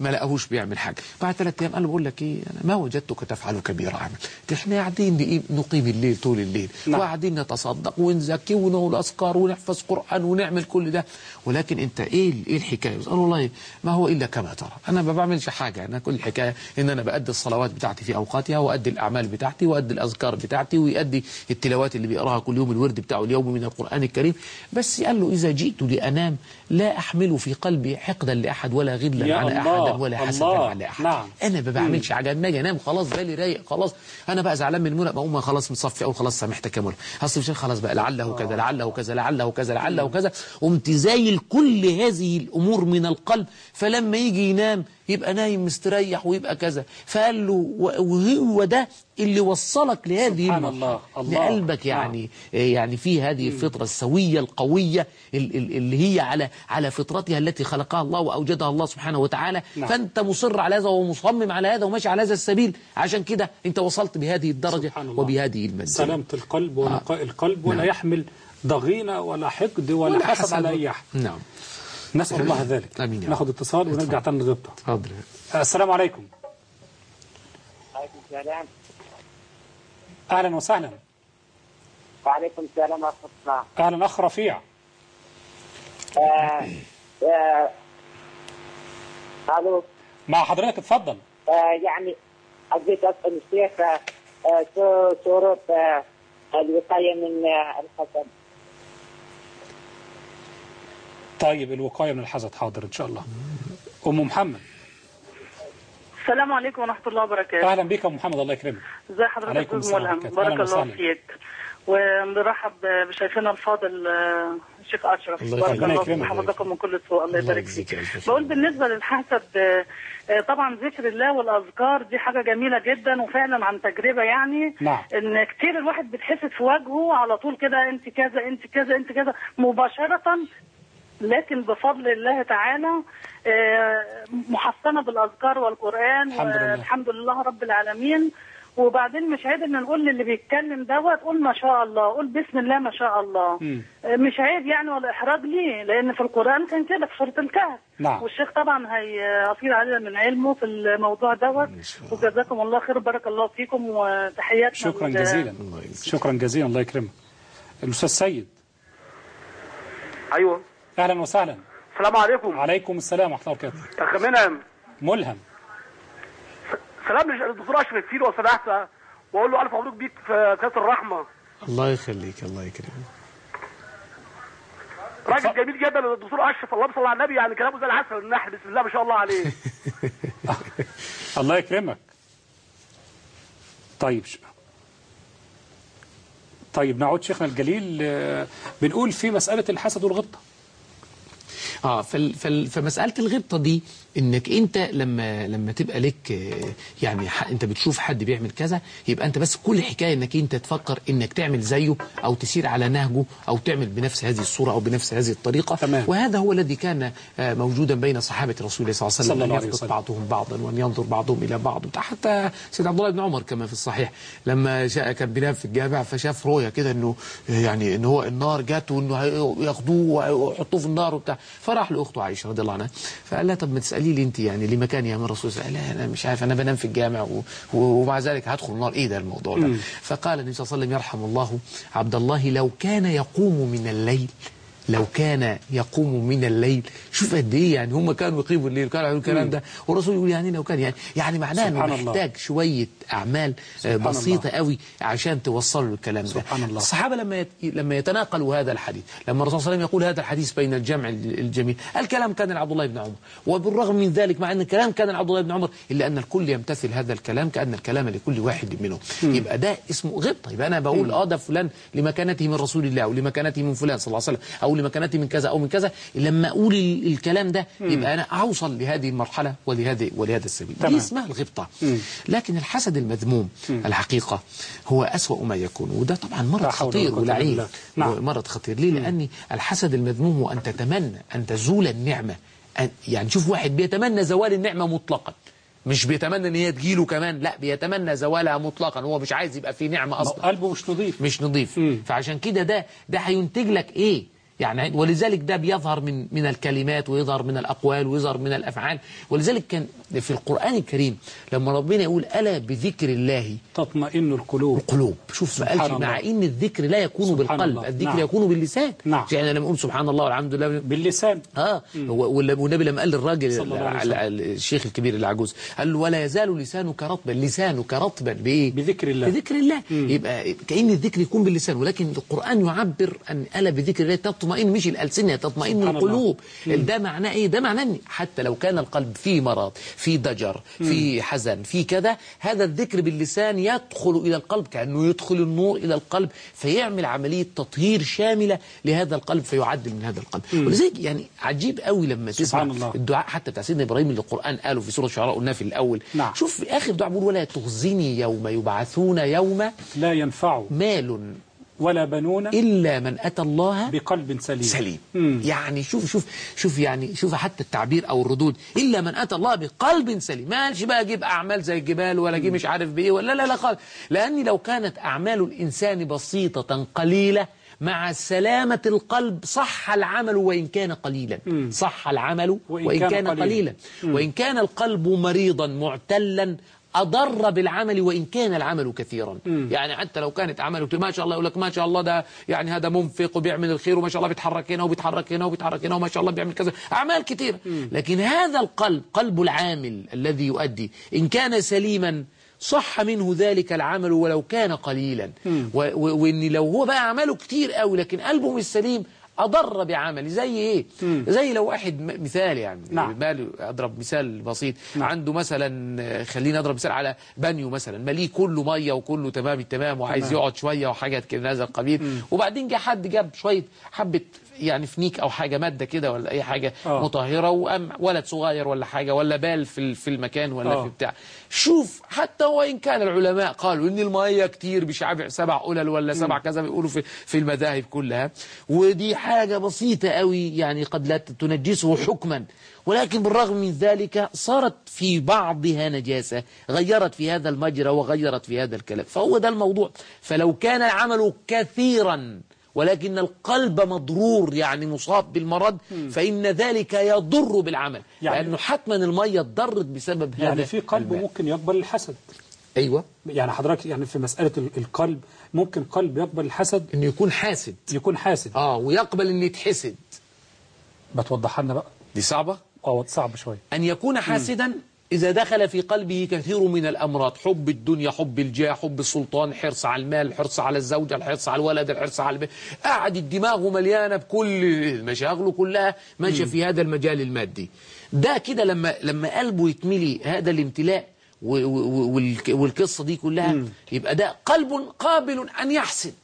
ما لقاهوش بيعمل حاجه بعد ثلاث ايام قال له بقول لك ايه انا ما وجدتك تفعل كبير عمل احنا قاعدين نقيم- نقيم الليل طول الليل نعم. وقاعدين نتصدق ونزكي ونقول اذكار ونحفظ قران ونعمل كل ده ولكن انت ايه ايه الحكايه قال والله ما هو الا كما ترى انا ما بعملش حاجه انا كل الحكايه ان انا بادي الصلوات بتاعتي في اوقاتها وادي الاعمال بتاعتي وادي الاذكار بتاعتي ويؤدي التلاوات اللي بيقراها كل يوم الورد بتاعه اليومي من القران الكريم بس قال له اذا جئت لانام لا احمل في قلبي حقدا لاحد ولا غلا يا على الله، احد ولا حسدا الله، على احد نعم. انا ما بعملش حاجه اما اجي انام خلاص بالي رايق خلاص انا بقى زعلان من منى بقوم خلاص مصفي او خلاص سامحتك يا منى اصل مش خلاص بقى لعله كذا لعله كذا لعله كذا لعله كذا قمت زايل كل هذه الامور من القلب فلما يجي ينام يبقى نايم مستريح ويبقى كذا فقال له و- وهو ده اللي وصلك لهذه سبحان المرحله الله، الله. لقلبك يعني يعني في هذه الفطره السويه القويه ال- ال- اللي هي على على فطرتها التي خلقها الله واوجدها الله سبحانه وتعالى نعم. فانت مصر على هذا ومصمم على هذا وماشي على هذا السبيل عشان كده انت وصلت بهذه الدرجه سبحان الله. وبهذه المنزله سلامة القلب ونقاء القلب ولا نعم. يحمل ضغينة ولا حقد ولا, ولا حسد حسد. على أي أحد نعم نسأل الله ذلك آمين يا ناخد اتصال ونرجع تاني للغبطة حاضر السلام عليكم عليكم السلام أهلا وسهلا وعليكم السلام ورحمة الله أهلا أخ رفيع آه، آه، الو مع حضرتك اتفضل آه، يعني حبيت اسال الشيخ آه، آه، شو شروط آه، الوقايه من آه، الحسد طيب الوقاية من الحسد حاضر إن شاء الله أم محمد السلام عليكم ورحمة الله وبركاته أهلا بك يا أم محمد الله يكرمك ازي حضرتك عليكم استاذ السلام ملهم ورحمة الله. بارك أهلا الله وسهلا. فيك ونرحب بشيخنا الفاضل آه، الشيخ اشرف الله بارك يكرمك. الله ربنا فيك يكرمك. حفظكم من كل سوء الله الله يبارك يجزيك فيك ألف خير. بقول بالنسبه للحسد آه، آه، طبعا ذكر الله والاذكار دي حاجه جميله جدا وفعلا عن تجربه يعني نعم. ان كتير الواحد بيتحسد في وجهه على طول كده انت كذا انت كذا انت كذا مباشره لكن بفضل الله تعالى آه، محصنه بالاذكار والقران الحمد لله. والحمد لله رب العالمين وبعدين مش عيب ان نقول للي بيتكلم دوت قول ما شاء الله قول بسم الله ما شاء الله مم. آه، مش عيب يعني ولا احراج ليه لان في القران كان كده في سوره الكهف نعم. والشيخ طبعا هيفيد علينا من علمه في الموضوع دوت وجزاكم الله خير بارك الله فيكم وتحياتنا شكرا لل- جزيلا شكرا جزيلا الله يكرمك الأستاذ سيد ايوه أهلا وسهلا السلام عليكم عليكم السلام ورحمة الله وبركاته اخ منعم ملهم سلام للدكتور اشرف فيه لو سمحت واقول له الف مبروك بيك في كاس الرحمه الله يخليك الله يكرمك راجل جميل جدا الدكتور اشرف اللهم صل على النبي يعني كلامه زي العسل النحل بسم الله ما شاء الله عليه الله يكرمك طيب ش- طيب نعود شيخنا الجليل آه، بنقول في مسألة الحسد والغبطة اه فال فال فمساله الغبطه دي انك انت لما لما تبقى لك آه، يعني ح- انت بتشوف حد بيعمل كذا يبقى انت بس كل حكايه انك انت تفكر انك تعمل زيه او تسير على نهجه او تعمل بنفس هذه الصوره او بنفس هذه الطريقه تمام. وهذا هو الذي كان آه، موجودا بين صحابه رسول الله صلى الله عليه صلى وسلم الله ان عليه يغبط وسلم. بعضهم بعضا وان ينظر بعضهم الى بعض وبتاع. حتى سيد عبد الله بن عمر كما في الصحيح لما شاء كان بينام في الجامع فشاف رؤيا كده انه يعني ان هو النار جت وانه ياخدوه ويحطوه في النار وبتاع فراح لاخته عائشه رضي الله عنها فقال لها طب ما تسالي لي انت يعني ليه مكان يا من الرسول صلى الله عليه وسلم لا انا مش عارف انا بنام في الجامع و... و... ومع ذلك هدخل النار ايه ده الموضوع ده مم. فقال النبي صلى الله عليه وسلم يرحم الله عبد الله لو كان يقوم من الليل لو كان يقوم من الليل شوف قد ايه يعني هم كانوا يقيموا الليل كانوا يعملوا الكلام ده والرسول يقول يعني لو كان يعني يعني معناه انه سبحان الله. محتاج شويه اعمال آه، سبحان بسيطه الله. قوي عشان توصل له الكلام ده سبحان الله. الصحابه لما يت... لما يتناقلوا هذا الحديث لما الرسول صلى الله عليه وسلم يقول هذا الحديث بين الجمع الجميل الكلام كان لعبد الله بن عمر وبالرغم من ذلك مع ان الكلام كان لعبد الله بن عمر الا ان الكل يمتثل هذا الكلام كان الكلام لكل واحد منهم يبقى ده اسمه غبطه يبقى انا بقول اه ده فلان لمكانته من رسول الله او لمكانته من فلان صلى الله عليه وسلم او لمكانته من كذا او من كذا لما اقول ال- الكلام ده يبقى انا اوصل لهذه المرحله ولهذه ولهذا السبيل تمام. دي اسمها الغبطه لكن الحسد المذموم الحقيقه هو أسوأ ما يكون وده طبعا مرض لا حول ولا خطير قوة إلا ولعين بالله. نعم. مرض خطير ليه لأن الحسد المذموم هو أن تتمنى أن تزول النعمة أن يعني شوف واحد بيتمنى زوال النعمة مطلقا مش بيتمنى ان هي تجيله كمان لا بيتمنى زوالها مطلقا هو مش عايز يبقى في نعمة اصلا قلبه مش نظيف مش نظيف فعشان كده ده ده هينتج لك ايه يعني ولذلك ده بيظهر من من الكلمات ويظهر من الأقوال ويظهر من الأفعال ولذلك كان في القرآن الكريم لما ربنا يقول ألا بذكر الله تطمئن القلوب القلوب شوف ما سبحان قالش الله. مع إن الذكر لا يكون سبحان بالقلب الله. الذكر نعم. يكون باللسان نعم. يعني لما نقول سبحان الله والحمد لله باللسان اه هو- ولا- والنبي لما قال للراجل صلى الله عليه ال- ال- الشيخ الكبير العجوز قال له ولا يزال لسانك رطبا لسانك رطبا بايه بذكر الله بذكر الله يبقى كأن الذكر يكون باللسان ولكن القرآن يعبر أن ألا بذكر الله تطمئن مش الألسنة تطمئن سبحان الله. القلوب ده معناه إيه ده معناه أن حتى لو كان القلب فيه مرض فيه ضجر فيه حزن فيه كذا هذا الذكر باللسان يدخل إلى القلب كأنه يدخل النور إلى القلب فيعمل عملية تطهير شاملة لهذا القلب فيعدل من هذا القلب ولذلك يعني عجيب قوي لما تسمع سبحان الله. الدعاء حتى بتاع سيدنا إبراهيم اللي القرآن قاله في سورة الشعراء قلناه في الأول نعم. شوف في آخر دعاء بيقول ولا تخزني يوم يبعثون يوم لا ينفع مال ولا بنون إلا من أتى الله بقلب سليم سليم مم. يعني شوف شوف شوف يعني شوف حتى التعبير أو الردود إلا من أتى الله بقلب سليم ما قالش بقى أجيب أعمال زي الجبال ولا أجيب مش عارف بإيه ولا لا لا خالص لأن لو كانت أعمال الإنسان بسيطة قليلة مع سلامة القلب صح العمل وإن كان قليلا صح العمل وإن وإن كان كان قليلا. قليلا وإن كان القلب مريضا معتلا أضر بالعمل وإن كان العمل كثيرا يعني حتى لو كانت عمله ما شاء الله يقول لك ما شاء الله ده يعني هذا منفق وبيعمل الخير وما شاء الله بيتحرك هنا وبيتحرك هنا وبيتحرك هنا وما شاء الله بيعمل كذا أعمال كثيرة لكن هذا القلب قلب العامل الذي يؤدي إن كان سليما صح منه ذلك العمل ولو كان قليلا و- و- وإن لو هو بقى عمله كتير قوي لكن قلبه مش سليم أضر بعمل زي إيه زي لو واحد م- مثال يعني نعم. ماله أضرب مثال بسيط عنده مثلا آه، خلينا أضرب مثال على بانيو مثلا مليه كله مية وكله تمام التمام وعايز تمام. يقعد شوية وحاجات كده من هذا القبيل وبعدين جه حد جاب شوية حبة يعني فنيك أو حاجة مادة كده ولا أي حاجة آه. مطهرة وقام ولد صغير ولا حاجة ولا بال في ال- في المكان ولا آه. في بتاع شوف حتى وإن كان العلماء قالوا إن المية كتير مش عارف سبع قلل ولا سبع كذا بيقولوا في في المذاهب كلها ودي حاجة بسيطة قوي يعني قد لا تنجسه حكما ولكن بالرغم من ذلك صارت في بعضها نجاسة غيرت في هذا المجرى وغيرت في هذا الكلام فهو ده الموضوع فلو كان العمل كثيرا ولكن القلب مضرور يعني مصاب بالمرض فإن ذلك يضر بالعمل يعني- لأنه حتما المية ضرت بسبب هذا يعني في قلب الماء. ممكن يقبل الحسد أيوة يعني حضرتك يعني في مسألة ال- القلب ممكن قلب يقبل الحسد إنه يكون حاسد يكون حاسد آه ويقبل إن يتحسد بتوضحها لنا بقى دي صعبة اه صعب شوية أن يكون حاسدا إذا دخل في قلبه كثير من الأمراض حب الدنيا حب الجاه حب السلطان حرص على المال الحرص على الزوجة الحرص على الولد الحرص على البيت قاعد دماغه مليانة بكل مشاغله كلها ماشية في هذا المجال المادي ده كده لما لما قلبه يتملي هذا الامتلاء و- و- والك- والقصة دي كلها يبقى ده قلب قابل أن يحسد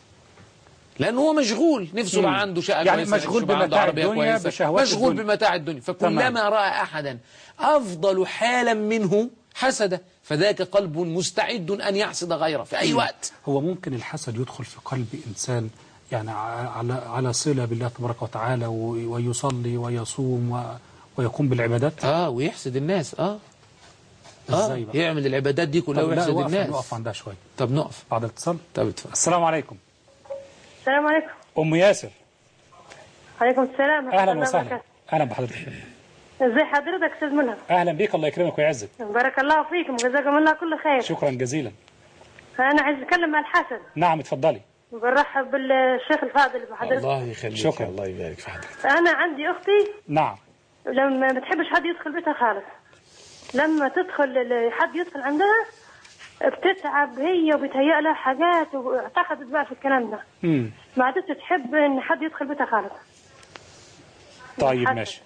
لأنه هو مشغول نفسه مم. بقى عنده شقة يعني كويسة، مشغول نفسه بقى عنده بمتاع عربية الدنيا، كويسة، بشهوات مشغول الدنيا. بمتاع الدنيا فكلما تمام. رأى أحدا أفضل حالا منه حسد فذاك قلب مستعد أن يحسد غيره في أي وقت هو ممكن الحسد يدخل في قلب إنسان يعني ع- على على صلة بالله تبارك وتعالى و- ويصلي ويصوم و- ويقوم بالعبادات آه ويحسد الناس آه آه ازاي بقى يعمل العبادات دي كلها طب لا ويحسد وقف الناس نقف عندها شوية طب نقف بعد الاتصال طب اتفضل السلام عليكم السلام عليكم أم ياسر عليكم السلام ورحمة أهلا الله وسهلا وبركاته. أهلا بحضرتك ازي حضرتك استاذ منى أهلا بيك الله يكرمك ويعزك بارك الله فيكم وجزاكم الله كل خير شكرا جزيلا انا عايز اتكلم عن الحسد نعم اتفضلي برحب بالشيخ الفاضل بحضرتك الله يخليك شكرا. الله يبارك في حضرتك انا عندي اختي نعم لما ما بتحبش حد يدخل بيتها خالص لما تدخل ل- حد يدخل عندها بتتعب هي وبتهيأ لها حاجات واعتقدت بقى في الكلام ده مم. ما عادتش تحب ان حد يدخل بيتها خالص طيب حسن. ماشي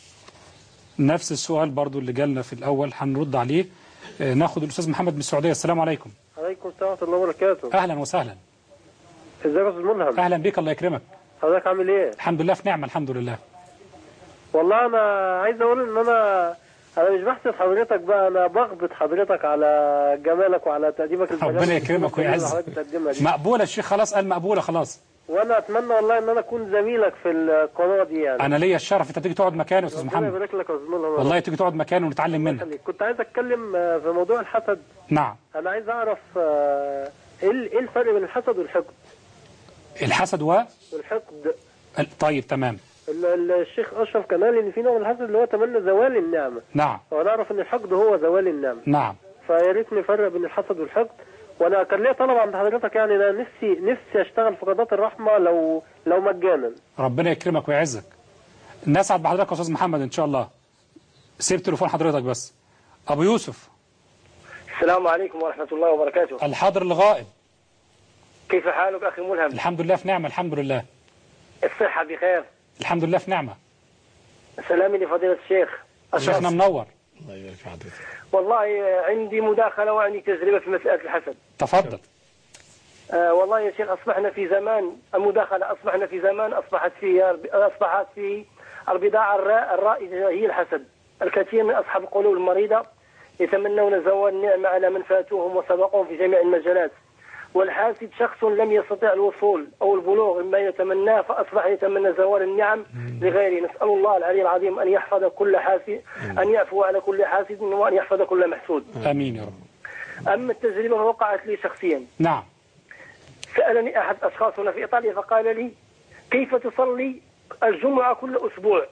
نفس السؤال برضو اللي جالنا في الأول هنرد عليه آه، ناخد الأستاذ محمد من السعودية السلام عليكم عليكم السلام ورحمة الله وبركاته أهلا وسهلا ازيك يا استاذ ملهم أهلا بك الله يكرمك حضرتك عامل ايه الحمد لله في نعمة الحمد لله والله انا عايز اقول ان انا انا مش بحسد حضرتك بقى انا بغبط حضرتك على جمالك وعلى تقديمك ربنا البرامج يكرمك اللي ويعزك حضرتك بتقدمها دي. مقبولة الشيخ خلاص قال مقبولة خلاص وانا اتمنى والله ان انا اكون زميلك في القناه دي يعني أنا ليا الشرف أنت تيجي تقعد مكاني يا أستاذ ربنا محمد يبارك لك يا استاذ ملهم والله تيجي تقعد مكاني ونتعلم الله منك يخليك. كنت عايز اتكلم آه، في موضوع الحسد نعم انا عايز اعرف آه، ايه ال- ايه الفرق بين الحسد والحقد الحسد و والحقد ال- طيب تمام ال- ال- الشيخ اشرف كان قال ان في نوع من الحسد اللي هو تمنى زوال النعمه نعم وانا اعرف ان الحقد هو زوال النعمه نعم فيا ريت نفرق بين الحسد والحقد وانا كان ليا طلب عند حضرتك يعني انا نفسي نفسي اشتغل في قناه الرحمه لو لو مجانا ربنا يكرمك ويعزك نسعد بحضرتك يا استاذ محمد ان شاء الله سيب تليفون حضرتك بس ابو يوسف السلام عليكم ورحمة الله وبركاته الحاضر الغائب كيف حالك أخي ملهم الحمد لله في نعمه الحمد لله الصحة بخير الحمد لله في نعمه سلامي لفضيلة الشيخ شيخنا منور والله عندي مداخلة وعندي تجربة في مسألة الحسد تفضل آه والله يا شيخ أصبحنا في زمان المداخلة أصبحنا في زمان أصبحت فيه أصبحت في البضاعة الرا- الرائجة هي الحسد الكثير من أصحاب القلوب المريضة يتمنون زوال النعمة على من فاتوهم وسبقوهم في جميع المجالات والحاسد شخص لم يستطع الوصول أو البلوغ مما يتمناه فأصبح يتمنى زوال النعم لغيره نسأل الله العلي العظيم أن يحفظ كل حاسد أن يعفو على كل حاسد وأن يحفظ كل محسود امين يا رب أما التجربة فوقعت لي شخصيا نعم سألني أحد أشخاصنا في إيطاليا فقال لي كيف تصلي الجمعة كل أسبوع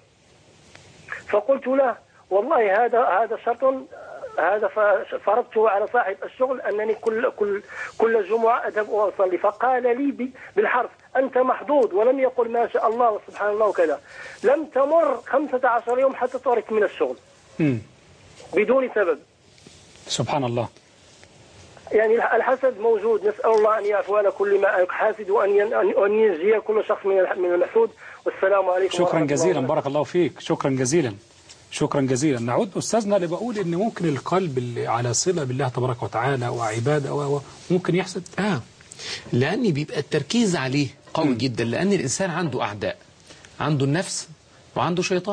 فقلت له والله هذا هذا شرط هذا ف- فرضته على صاحب الشغل أنني كل كل كل جمعة أذهب وأصلي فقال لي ب- بالحرف أنت محظوظ ولم يقل ما شاء الله وسبحان الله وكذا لم تمر 15 يوم حتى طرت من الشغل مم. بدون سبب سبحان الله يعني الح- الحسد موجود نسأل الله أن يعفو على كل ما حاسد وأن ين- أن أن ينجي كل شخص من الح- من المحسود والسلام عليكم شكرا ورحمة الله جزيلا وبركاته. بارك الله فيك شكرا جزيلا شكرا جزيلا نعود أستاذنا اللي بقول إن ممكن القلب اللي على صلة بالله تبارك وتعالى وعبادة و- و- ممكن يحسد آه لأن بيبقى التركيز عليه قوي جدا لأن الإنسان عنده أعداء عنده النفس وعنده شيطان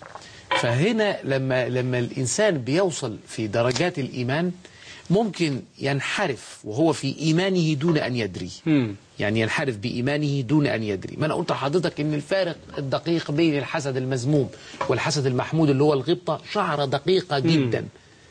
فهنا لما لما الإنسان بيوصل في درجات الإيمان ممكن ينحرف وهو في إيمانه دون أن يدري يعني ينحرف بإيمانه دون أن يدري ما أنا قلت لحضرتك إن الفارق الدقيق بين الحسد المذموم والحسد المحمود اللي هو الغبطة شعرة دقيقة جدا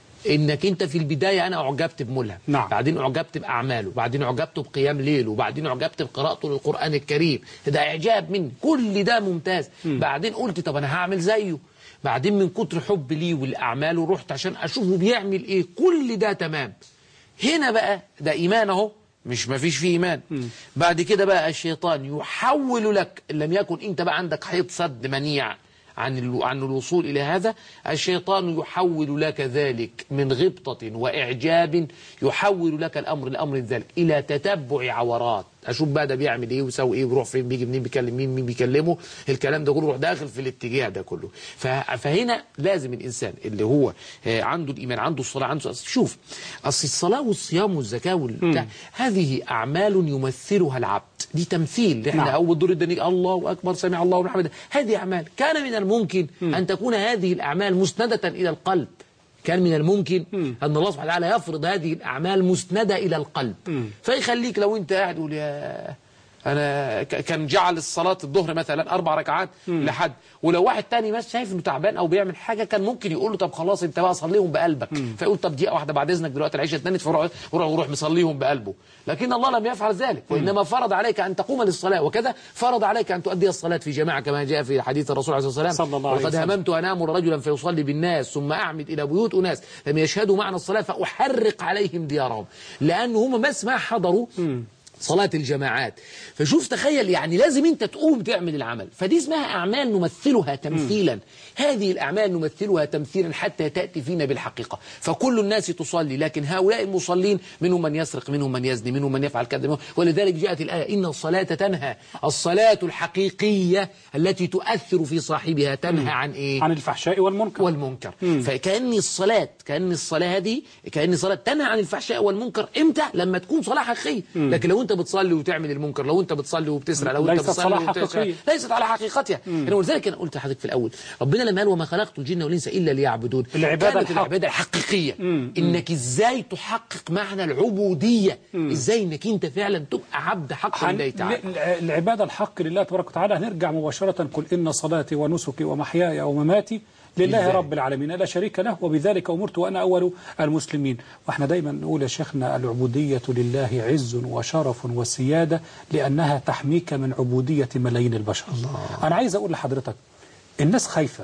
انك انت في البدايه انا اعجبت بملهم نعم. بعدين اعجبت باعماله بعدين اعجبت بقيام ليله وبعدين اعجبت بقراءته للقران الكريم ده اعجاب مني كل ده ممتاز مم. بعدين قلت طب انا هعمل زيه بعدين من كتر حب ليه والاعمال رحت عشان اشوفه بيعمل ايه كل ده تمام هنا بقى ده ايمان اهو مش ما فيش فيه ايمان بعد كده بقى الشيطان يحول لك إن لم يكن انت بقى عندك حيط سد منيع عن ال- عن الوصول إلى هذا الشيطان يحول لك ذلك من غبطة وإعجاب يحول لك الأمر الأمر ذلك إلى تتبع عورات أشوف بقى ده بيعمل إيه ويسوي إيه ويروح فين بيجي منين بيكلم مين مين بيكلمه الكلام ده كله يروح داخل في الاتجاه ده كله ف- فهنا لازم الإنسان اللي هو آه، عنده الإيمان عنده الصلاة عنده شوف أصل الصلاة والصيام والزكاة والبتاع هذه أعمال يمثلها العبد دي تمثيل احنا نعم. أول دور الدنيا الله أكبر سمع الله ولمن حمده هذه أعمال كان من الممكن أن تكون هذه الأعمال مسندة إلى القلب كان من الممكن أن الله سبحانه وتعالى يفرض هذه الأعمال مسندة إلى القلب فيخليك لو أنت قاعد تقول يا أنا ك- كان جعل الصلاة الظهر مثلا أربع ركعات لحد ولو واحد تاني ماشي شايف إنه تعبان أو بيعمل حاجة كان ممكن يقول له طب خلاص أنت بقى صليهم بقلبك فيقول طب دقيقة واحدة بعد إذنك دلوقتي العشاء اتنت فروح وروح وروح مصليهم بقلبه لكن الله لم يفعل ذلك وإنما فرض عليك أن تقوم للصلاة وكذا فرض عليك أن تؤدي الصلاة في جماعة كما جاء في حديث الرسول عليه الصلاة والسلام صلى الله عليه وقد وسلم. هممت أن آمر رجلا فيصلي بالناس ثم أعمد إلى بيوت أناس لم يشهدوا معنا الصلاة فأحرق عليهم ديارهم لأن هم بس ما حضروا صلاة الجماعات فشوف تخيل يعني لازم انت تقوم تعمل العمل فدي اسمها أعمال نمثلها تمثيلا هذه الأعمال نمثلها تمثيلا حتى تأتي فينا بالحقيقة فكل الناس تصلي لكن هؤلاء المصلين منهم من يسرق منهم من يزني منهم من يفعل كذا منهم- ولذلك جاءت الآية إن الصلاة تنهى الصلاة الحقيقية التي تؤثر في صاحبها تنهى عن إيه عن الفحشاء والمنكر والمنكر فكأن الصلاة كأن الصلاة هذه كأن الصلاة تنهى عن الفحشاء والمنكر إمتى لما تكون صلاة حقيقية مم. لكن لو أنت بتصلي وتعمل المنكر لو أنت بتصلي وبتسرع لو أنت ليست بتصلي صلاة وبتسرع حقيقية. ليست على حقيقتها يعني ولذلك أنا قلت لحضرتك في الأول ربنا لما قال وما خلقت الجن والإنس إلا ليعبدون العبادة كانت الحق. العبادة الحقيقية إنك إزاي تحقق معنى العبودية إزاي إنك أنت فعلا تبقى عبد حق هن- لله تعالى ل- العبادة الحق لله تبارك وتعالى هنرجع مباشرة قل إن صلاتي ونسكي ومحياي ومماتي لله لله. رب العالمين لا شريك له وبذلك أمرت وأنا أول المسلمين وإحنا دايما نقول يا شيخنا العبودية لله عز وشرف وسيادة لأنها تحميك من عبودية ملايين البشر الله. أنا عايز أقول لحضرتك الناس خايفة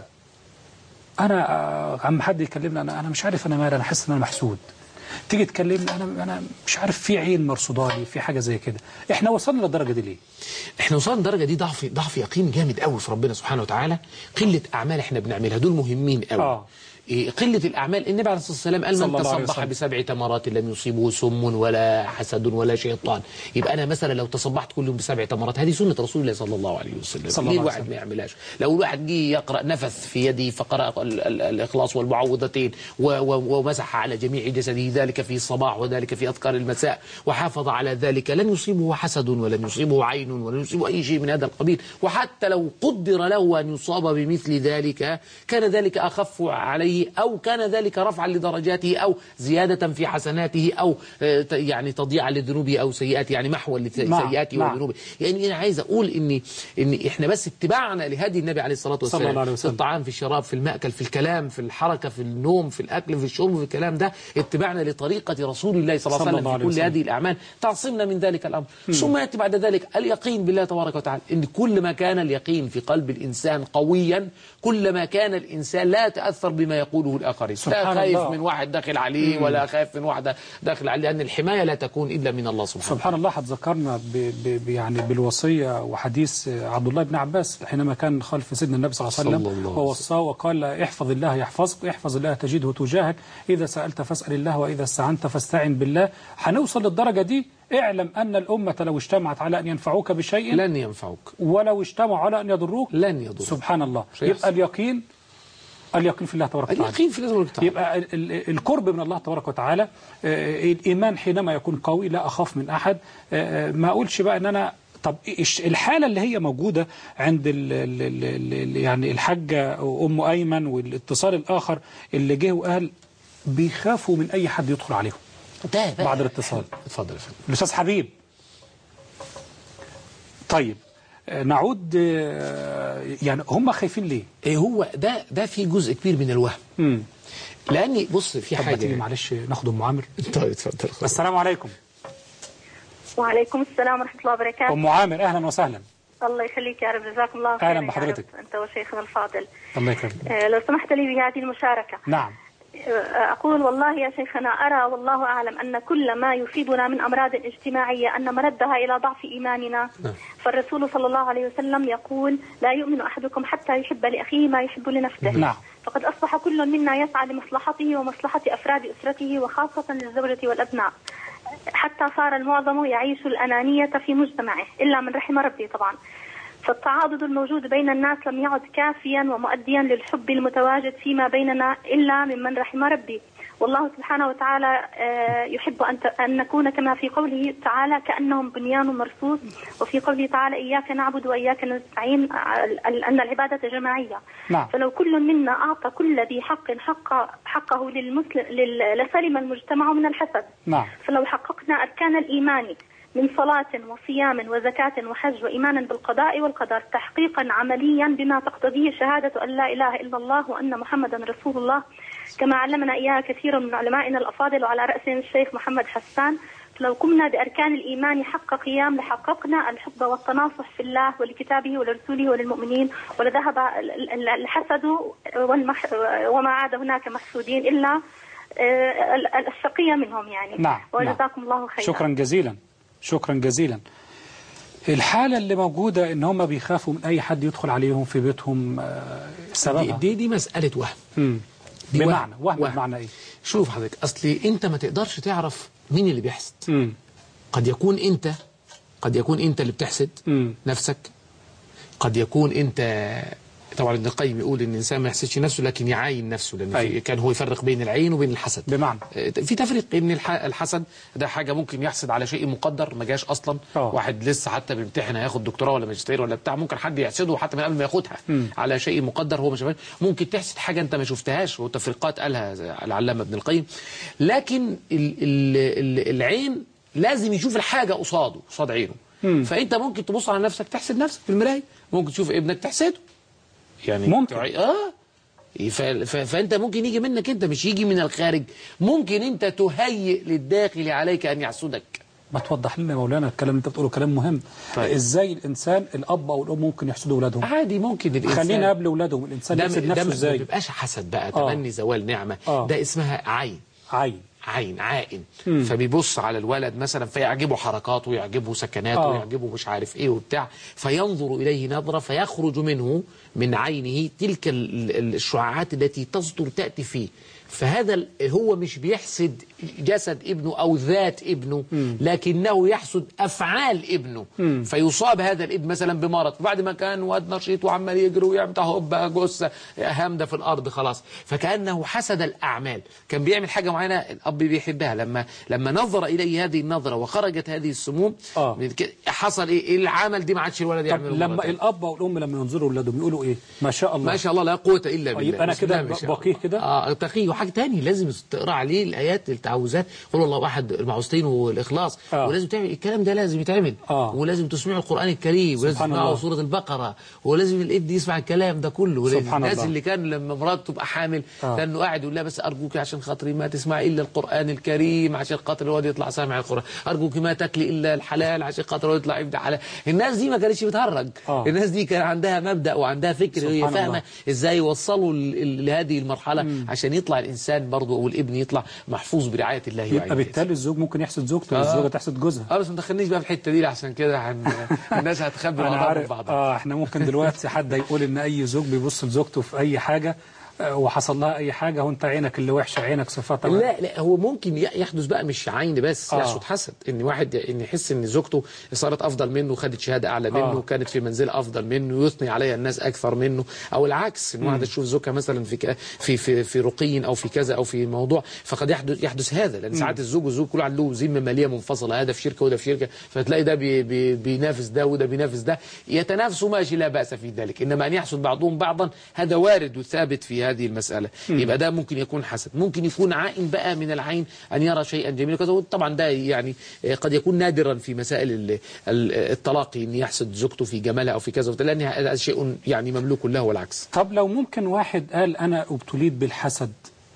أنا آه، عم حد يكلمني أنا أنا مش عارف أنا مالي أنا حاسس إن أنا محسود تيجي تكلمني أنا أنا مش عارف في عين مرصودالي في حاجة زي كده إحنا وصلنا للدرجة دي ليه؟ احنا وصلنا للدرجه دي ضعف ضعف يقين جامد قوي في ربنا سبحانه وتعالى قله اعمال احنا بنعملها دول مهمين قوي آه. إيه، قلة الأعمال النبي عليه الصلاة والسلام قال صلى من الله عليه تصبح وسلم. بسبع تمرات لم يصيبه سم ولا حسد ولا شيطان يبقى أنا مثلا لو تصبحت كل يوم بسبع تمرات هذه سنة رسول الله صلى الله عليه وسلم صلى الله ليه عليه الواحد وسلم. ما يعملهاش لو الواحد جه يقرأ نفث في يده فقرأ ال- ال- الإخلاص والمعوذتين و- و- ومسح على جميع جسده ذلك في الصباح وذلك في أذكار المساء وحافظ على ذلك لن يصيبه حسد ولن يصيبه عين ولن يصيبه أي شيء من هذا القبيل وحتى لو قدر له أن يصاب بمثل ذلك كان ذلك أخف عليه أو كان ذلك رفعا لدرجاته أو زيادة في حسناته أو آه، ت- يعني تضييعا لذنوبه أو سيئاته يعني محوا نعم، لسيئاته نعم. وذنوبه يعني أنا عايز أقول إن إن إحنا بس اتباعنا لهدي النبي عليه الصلاة صلى الله والسلام عليه في وسلم. الطعام في الشراب في المأكل في الكلام في الحركة في النوم في الأكل في الشرب في الكلام ده اتباعنا لطريقة رسول الله صلى الله صلى عليه الله وسلم عليه في كل وسلم. هذه الأعمال تعصمنا من ذلك الأمر ثم يأتي بعد ذلك اليقين بالله تبارك وتعالى إن كل ما كان اليقين في قلب الإنسان قويا كلما كان الإنسان لا يتأثر بما يقوله الآخرين لا سبحان خايف الله. من واحد داخل عليه ولا خايف من واحدة داخل عليه لأن الحماية لا تكون إلا من الله سبحانه سبحان الله هتذكرنا ب- ب- ب- يعني بالوصية وحديث عبد الله بن عباس حينما كان خلف سيدنا النبي صلى الله عليه صلى وسلم الله عليه ووصاه وقال احفظ الله يحفظك احفظ الله تجده تجاهك إذا سألت فاسأل الله وإذا استعنت فاستعن بالله هنوصل للدرجة دي اعلم أن الأمة لو اجتمعت على أن ينفعوك بشيء لن ينفعك ولو اجتمعوا على أن يضروك لن يضرك سبحان الله شيء يبقى اليقين اليقين في الله تبارك وتعالى اليقين في الله تبارك وتعالى يبقى ال- ال- القرب من الله تبارك وتعالى آه، الإيمان حينما يكون قوي لا أخاف من أحد آه، آه، ما أقولش بقى أن أنا طب إيش- الحالة اللي هي موجودة عند ال ال ال ال يعني الحاجة أم أيمن والاتصال الآخر اللي جه وقال بيخافوا من أي حد يدخل عليهم ده بقى- بعد الاتصال اتفضل يا فندم الأستاذ حبيب طيب آه، نعود آه، يعني هم خايفين ليه؟ إيه هو ده ده في جزء كبير من الوهم مم. لأني بص في طب ما تيجي حاجة معلش ناخد أم عامر طيب اتفضل السلام عليكم وعليكم السلام ورحمة الله وبركاته أم عامر أهلا وسهلا الله يخليك يا رب جزاكم الله أهلا خيرا يا بحضرتك. رب. أنت وشيخنا الفاضل الله يكرمك آه، لو سمحت لي بهذه المشاركة نعم آه، أقول والله يا شيخنا أرى والله أعلم أن كل ما يصيبنا من أمراض اجتماعية أن مردها إلى ضعف إيماننا فالرسول صلى الله عليه وسلم يقول لا يؤمن أحدكم حتى يحب لأخيه ما يحب لنفسه نعم فقد أصبح كل منا يسعى لمصلحته ومصلحة أفراد أسرته وخاصة للزوجة والأبناء حتى صار المعظم يعيش الأنانية في مجتمعه إلا من رحم ربي طبعا فالتعاضد الموجود بين الناس لم يعد كافيا ومؤديا للحب المتواجد فيما بيننا إلا ممن رحم ربي والله سبحانه وتعالى آه، يحب أن ت- أن نكون كما في قوله تعالى كأنهم بنيان مرصوص وفي قوله تعالى إياك نعبد وإياك نستعين آه، ال- أن العبادة جماعية نعم فلو كل منا أعطى كل ذي حق حق حقه للمسلم لل- لسلم المجتمع من الحسد نعم فلو حققنا أركان الإيمان من صلاة وصيام وزكاة وحج وإيمانا بالقضاء والقدر تحقيقا عمليا بما تقتضيه شهادة أن لا إله إلا الله وأن محمدا رسول الله كما علمنا إياها كثير من علمائنا الأفاضل وعلى رأسهم الشيخ محمد حسان لو قمنا بأركان الإيمان حق قيام لحققنا الحب والتناصح في الله ولكتابه ولرسوله وللمؤمنين ولذهب ال- ال- الحسد والمح وما عاد هناك محسودين إلا آه، ال- ال- الشقية منهم يعني نعم، وجزاكم الله خيرا شكرا جزيلا شكرا جزيلا الحالة اللي موجودة ان هم بيخافوا من اي حد يدخل عليهم في بيتهم آه، دي, سببها دي, دي مسألة وهم مم. دي بمعنى وهم وهم. بمعنى ايه شوف حضرتك أصلي أنت ما تقدرش تعرف مين اللي بيحسد مم. قد يكون أنت قد يكون أنت اللي بتحسد مم. نفسك قد يكون أنت طبعا ابن القيم يقول ان الانسان ما يحسدش نفسه لكن يعاين نفسه لان في أيوة. كان هو يفرق بين العين وبين الحسد بمعنى في تفريق ان الح- الحسد ده حاجه ممكن يحسد على شيء مقدر ما جاش اصلا أوه. واحد لسه حتى بيمتحن هياخد دكتوراه ولا ماجستير ولا بتاع ممكن حد يحسده حتى من قبل ما ياخدها مم. على شيء مقدر هو ما شافهاش ممكن تحسد حاجه انت ما شفتهاش وتفريقات قالها زي العلامه ابن القيم لكن ال ال ال العين لازم يشوف الحاجه قصاده قصاد عينه مم. فانت ممكن تبص على نفسك تحسد نفسك في المرايه ممكن تشوف ابنك تحسده يعني ممكن. تعي- اه ف... ف... فانت ممكن يجي منك انت مش يجي من الخارج ممكن انت تهيئ للداخل عليك ان يحسدك ما توضح لنا يا مولانا الكلام اللي انت بتقوله كلام مهم طيب. ازاي الانسان الاب او الام ممكن يحسدوا اولادهم عادي ممكن الانسان خلينا قبل اولادهم الانسان ده يحسد ده نفسه ما ازاي بيبقاش حسد بقى آه. تمني زوال نعمه آه. ده اسمها عين عين عين عائن مم. فبيبص على الولد مثلا فيعجبه حركاته ويعجبه سكناته آه. ويعجبه مش عارف ايه وبتاع فينظر اليه نظره فيخرج منه من عينه تلك ال- ال- الشعاعات التي تصدر تاتي فيه فهذا ال- هو مش بيحسد جسد ابنه او ذات ابنه لكنه يحسد افعال ابنه مم. فيصاب هذا الابن مثلا بمرض بعد ما كان واد نشيط وعمال يجري ويعمل هوب بقى جثه هامده في الارض خلاص فكانه حسد الاعمال كان بيعمل حاجه معينه الاب بيحبها لما لما نظر اليه هذه النظره وخرجت هذه السموم آه. من كده حصل ايه إيه العمل دي ما عادش الولد طب يعمله مرة لما تانية. الاب او الام لما ينظروا لاولادهم يقولوا ايه ما شاء الله ما شاء الله لا قوة إلا بالله يبقى أنا بسم كده الله ما شاء بقيه الله. كده اه تقي وحاجة تاني لازم تقرا عليه الآيات التعوذات قول الله أحد المعوذتين والإخلاص آه. ولازم تعمل الكلام ده لازم يتعمل آه. ولازم تسمعوا القرآن الكريم ولازم سبحان تسمعوا الله. سورة البقرة ولازم الابن يسمع الكلام ده كله ولازم سبحان الناس الله. اللي كان لما مراته تبقى حامل آه. كانه قاعد يقول لها بس أرجوك عشان خاطري ما تسمع إلا القرآن الكريم عشان خاطر الواد يطلع سامع القرآن أرجوك ما تاكلي إلا الحلال عشان خاطر الواد يطلع يبدأ حلال الناس دي ما كانتش بتهرج آه. الناس دي كان عندها مبدأ وعندها فكر وهي سبحان فاهمة الله. ازاي يوصلوا ل- ل- لهذه المرحلة عشان يطلع الإنسان برضه أو الابن يطلع محفوظ برعاية الله يبقى وعنايته بالتالي الزوج ممكن يحسد زوجته آه. والزوجه تحسد جوزها اه بس ما تدخلنيش بقى في الحته دي عشان كده هن... الناس هتخبي انا بعضها من عارف بعضها اه احنا ممكن دلوقتي حد يقول ان اي زوج بيبص لزوجته في اي حاجه آه، وحصل لها اي حاجه وانت عينك اللي وحشه عينك صفاتها لا لا هو ممكن ي- يحدث بقى مش عين بس آه. يحصل حسد ان واحد ان يحس ان زوجته صارت افضل منه وخدت شهاده اعلى منه آه. وكانت في منزل افضل منه يثني عليها الناس اكثر منه او العكس ان واحده تشوف زوجها مثلا في ك- في في في رقي او في كذا او في موضوع فقد يحدث يحدث هذا لان ساعات الزوج والزوج كل واحد له ذمه ماليه منفصله هذا في شركه وده في شركه فتلاقي ده بي بي بينافس ده وده بينافس ده يتنافسوا ماشي لا باس في ذلك انما ان يحسد بعضهم بعضا هذا وارد وثابت في هذه المساله يبقى ده ممكن يكون حسد ممكن يكون عائن بقى من العين أن يرى شيئا جميلا كذا طبعا ده يعني آه، قد يكون نادرا في مسائل ال- ال- الطلاق أن يحسد زوجته في جمالها أو في كذا لأن هذا شيء يعني مملوك له والعكس طب لو ممكن واحد قال انا ابتليت بالحسد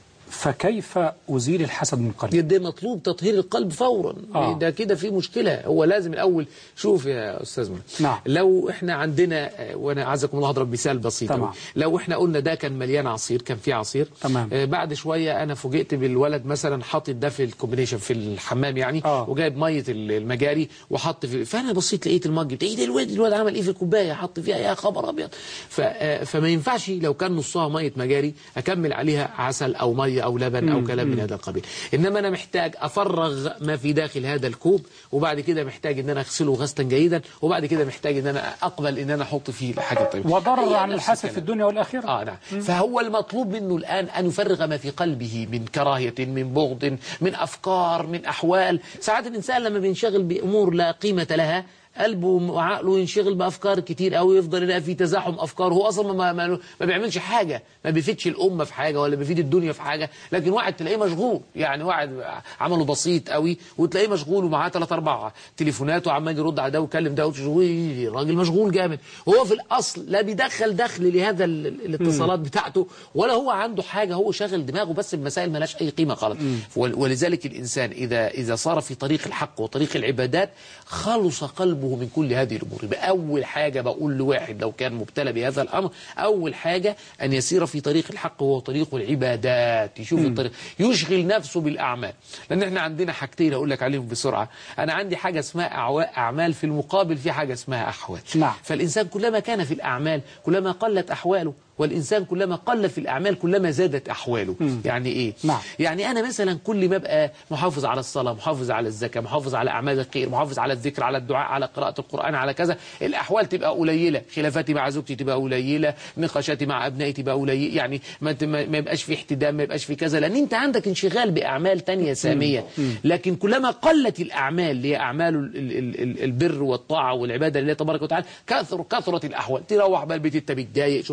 فكيف ازيل الحسد من قلبي ده مطلوب تطهير القلب فورا آه. ده كده في مشكلة هو لازم الأول شوف يا أستاذ مهند نعم. لو احنا عندنا آه، وأنا عزكم الله أضرب مثال بسيط تمام. أوي. لو احنا قلنا ده كان مليان عصير كان فيه عصير تمام. آه، بعد شوية أنا فوجئت بالولد مثلا حاطط ده في الكومبينيشن في الحمام يعني آه. وجايب مية ال- المجاري وحط في فأنا بصيت لقيت المج بتاع ايه ده الواد الواد عمل ايه في الكوباية حط فيها يا خبر أبيض ف- آه، فما ينفعش لو كان نصها مية مجاري أكمل عليها عسل أو مية أو لبن أو مم. كلام من هذا القبيل إنما أنا محتاج أفرغ ما في داخل هذا الكوب وبعد كده محتاج إن أنا أغسله غسلا جيدا وبعد كده محتاج إن أنا أقبل إن أنا أحط فيه حاجة طيبة وضرر هي عن نفس الحسد الكلام. في الدنيا والاخره آه نعم فهو المطلوب منه الآن أن يفرغ ما في قلبه من كراهية من بغض من أفكار من أحوال ساعات الإنسان لما بينشغل بأمور لا قيمة لها قلبه وعقله ينشغل بافكار كتير قوي يفضل يلاقي في تزاحم افكار هو اصلا ما, ما, ما بيعملش حاجه ما بيفيدش الامه في حاجه ولا بيفيد الدنيا في حاجه لكن واحد تلاقيه مشغول يعني واحد عمله بسيط قوي وتلاقيه مشغول ومعاه ثلاث اربع تليفونات وعمال يرد على ده ويكلم ده وتشغل راجل مشغول جامد وهو في الاصل لا بيدخل دخل لهذا ال- ال- الاتصالات بتاعته ولا هو عنده حاجه هو شاغل دماغه بس بمسائل مالهاش اي قيمه خالص ول- ولذلك الانسان اذا اذا صار في طريق الحق وطريق العبادات خلص قلبه من كل هذه الامور يبقى اول حاجه بقول لواحد لو كان مبتلى بهذا الامر اول حاجه ان يسير في طريق الحق وهو طريق العبادات يشوف الطريق يشغل نفسه بالاعمال لان احنا عندنا حاجتين اقول لك عليهم بسرعه انا عندي حاجه اسمها أعوا- اعمال في المقابل في حاجه اسمها احوال نعم. فالانسان كلما كان في الاعمال كلما قلت احواله والإنسان كلما قل في الأعمال كلما زادت أحواله مم. يعني إيه؟ نعم. يعني أنا مثلا كل ما أبقى محافظ على الصلاة محافظ على الزكاة محافظ على أعمال الخير محافظ على الذكر على الدعاء على قراءة القرآن على كذا الأحوال تبقى قليلة خلافاتي مع زوجتي تبقى قليلة نقاشاتي مع أبنائي تبقى قليلة يعني ما ت- ما ما يبقاش في احتدام ما يبقاش في كذا لأن أنت عندك انشغال بأعمال تانية سامية لكن كلما قلت الأعمال اللي هي أعمال ال- ال- ال- البر والطاعة والعبادة لله تبارك وتعالى كثر كثرت الأحوال تروح بقى البيت أنت متضايق شفت حاجة مش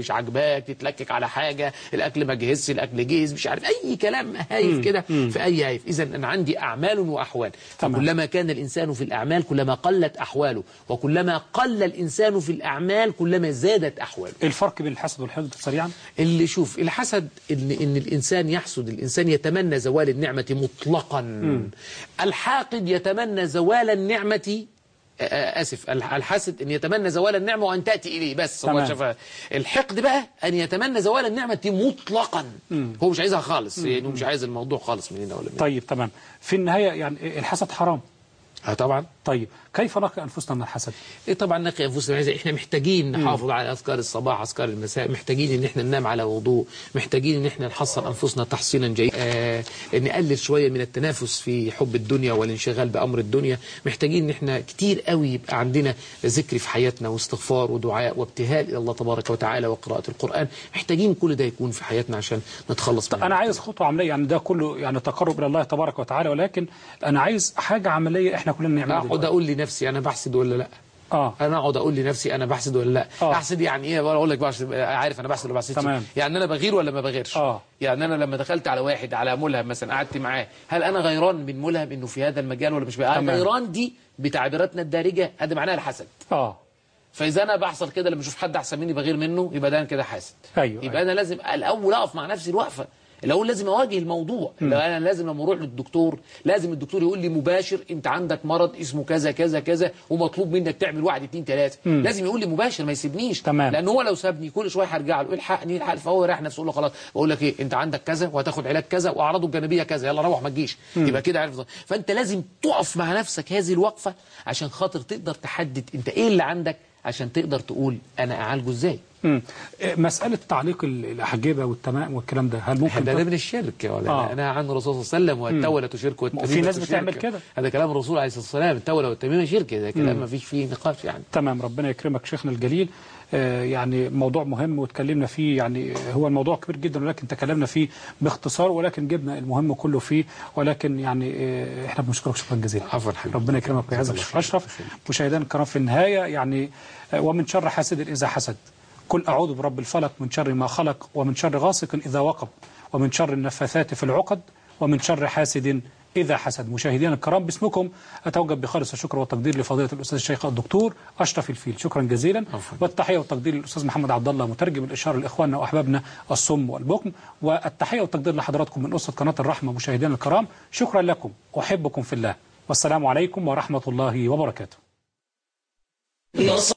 مش عاجباك تتلكك على حاجه الاكل ما جهزش الاكل جهز مش عارف اي كلام هايف كده في اي هايف اذا انا عندي اعمال واحوال فكلما كان الانسان في الاعمال كلما قلت احواله وكلما قل الانسان في الاعمال كلما زادت احواله الفرق بين الحسد والحقد سريعا اللي شوف الحسد ان ان الانسان يحسد الانسان يتمنى زوال النعمه مطلقا الحاقد يتمنى زوال النعمه آه، اسف الح- الحاسد ان يتمنى زوال النعمه وان تاتي اليه بس هو تمام. شاف الحقد بقى ان يتمنى زوال النعمه مطلقا هو مش عايزها خالص يعني هو مش عايز الموضوع خالص من هنا ولا من هنا طيب تمام في النهاية يعني الحسد حرام اه طبعا طيب كيف نقي أنفسنا من الحسد إيه طبعا نقي انفسنا عايز- احنا محتاجين نحافظ على اذكار الصباح اذكار المساء محتاجين ان احنا ننام على وضوء محتاجين ان احنا نحصن انفسنا تحصينا جيدا آه نقلل شويه من التنافس في حب الدنيا والانشغال بامر الدنيا محتاجين ان احنا كتير قوي يبقى عندنا ذكر في حياتنا واستغفار ودعاء وابتهال الى الله تبارك وتعالى وقراءه القران محتاجين كل ده يكون في حياتنا عشان نتخلص من أنا عايز خطوة عملية يعني ده كله يعني تقرب إلى الله تبارك وتعالى ولكن أنا عايز حاجة عملية إحنا كلنا نعملها اقعد دلوقتي. اقول لنفسي انا بحسد ولا لا اه انا اقعد اقول لنفسي انا بحسد ولا لا آه. احسد يعني ايه بقول لك بحسد عارف انا بحسد ولا بحسدش تمام. يعني انا بغير ولا ما بغيرش آه. يعني انا لما دخلت على واحد على ملهم مثلا قعدت معاه هل انا غيران من ملهم انه في هذا المجال ولا مش بقى تمام. غيران دي بتعبيراتنا الدارجه هذا معناها الحسد اه فاذا انا بحصل كده لما اشوف حد احسن مني بغير منه يبقى ده أنا كده حاسد أيوه يبقى انا لازم الاول اقف مع نفسي الوقفه الاول لازم اواجه الموضوع لو انا لازم لما اروح للدكتور لازم الدكتور يقول لي مباشر انت عندك مرض اسمه كذا كذا كذا ومطلوب منك تعمل واحد اتنين تلاته مم. لازم يقول لي مباشر ما يسيبنيش تمام. لان هو لو سابني كل شويه هرجع له الحقني الحق فهو يريح نفسه يقول له خلاص بقول لك ايه انت عندك كذا وهتاخد علاج كذا واعراضه الجانبيه كذا يلا روح ما تجيش مم. يبقى كده عارف فانت لازم تقف مع نفسك هذه الوقفه عشان خاطر تقدر تحدد انت ايه اللي عندك عشان تقدر تقول انا اعالجه ازاي مم. إيه، مسألة تعليق ال- الأحجبة والتمام والكلام ده هل ممكن ده تط- من الشرك يا ولا آه. انا عن الرسول صلى الله عليه وسلم والتولة شرك والتميمة وفي ناس شرك. بتعمل كده. هذا كلام الرسول عليه الصلاة والسلام التولة والتميمة شرك ده كلام مم. ما فيش فيه نقاش يعني تمام ربنا يكرمك شيخنا الجليل آه، يعني موضوع مهم وتكلمنا فيه يعني هو الموضوع كبير جدا ولكن تكلمنا فيه باختصار ولكن جبنا المهم كله فيه ولكن يعني آه، احنا بنشكرك شكرا جزيلا عفوا حبيبي ربنا يكرمك ويعزك الله شيخ اشرف مشاهدينا الكرام في النهايه يعني آه، ومن شر حاسد اذا حسد قل اعوذ برب الفلق من شر ما خلق ومن شر غاسق اذا وقب ومن شر النفاثات في العقد ومن شر حاسد إذا حسد مشاهدينا الكرام باسمكم أتوجب بخالص الشكر والتقدير لفضيلة الأستاذ الشيخ الدكتور أشرف الفيل شكرا جزيلا والتحية والتقدير للأستاذ محمد عبد الله مترجم الإشارة لإخواننا وأحبابنا الصم والبكم والتحية والتقدير لحضراتكم من أسرة قناة الرحمة مشاهدينا الكرام شكرا لكم أحبكم في الله والسلام عليكم ورحمة الله وبركاته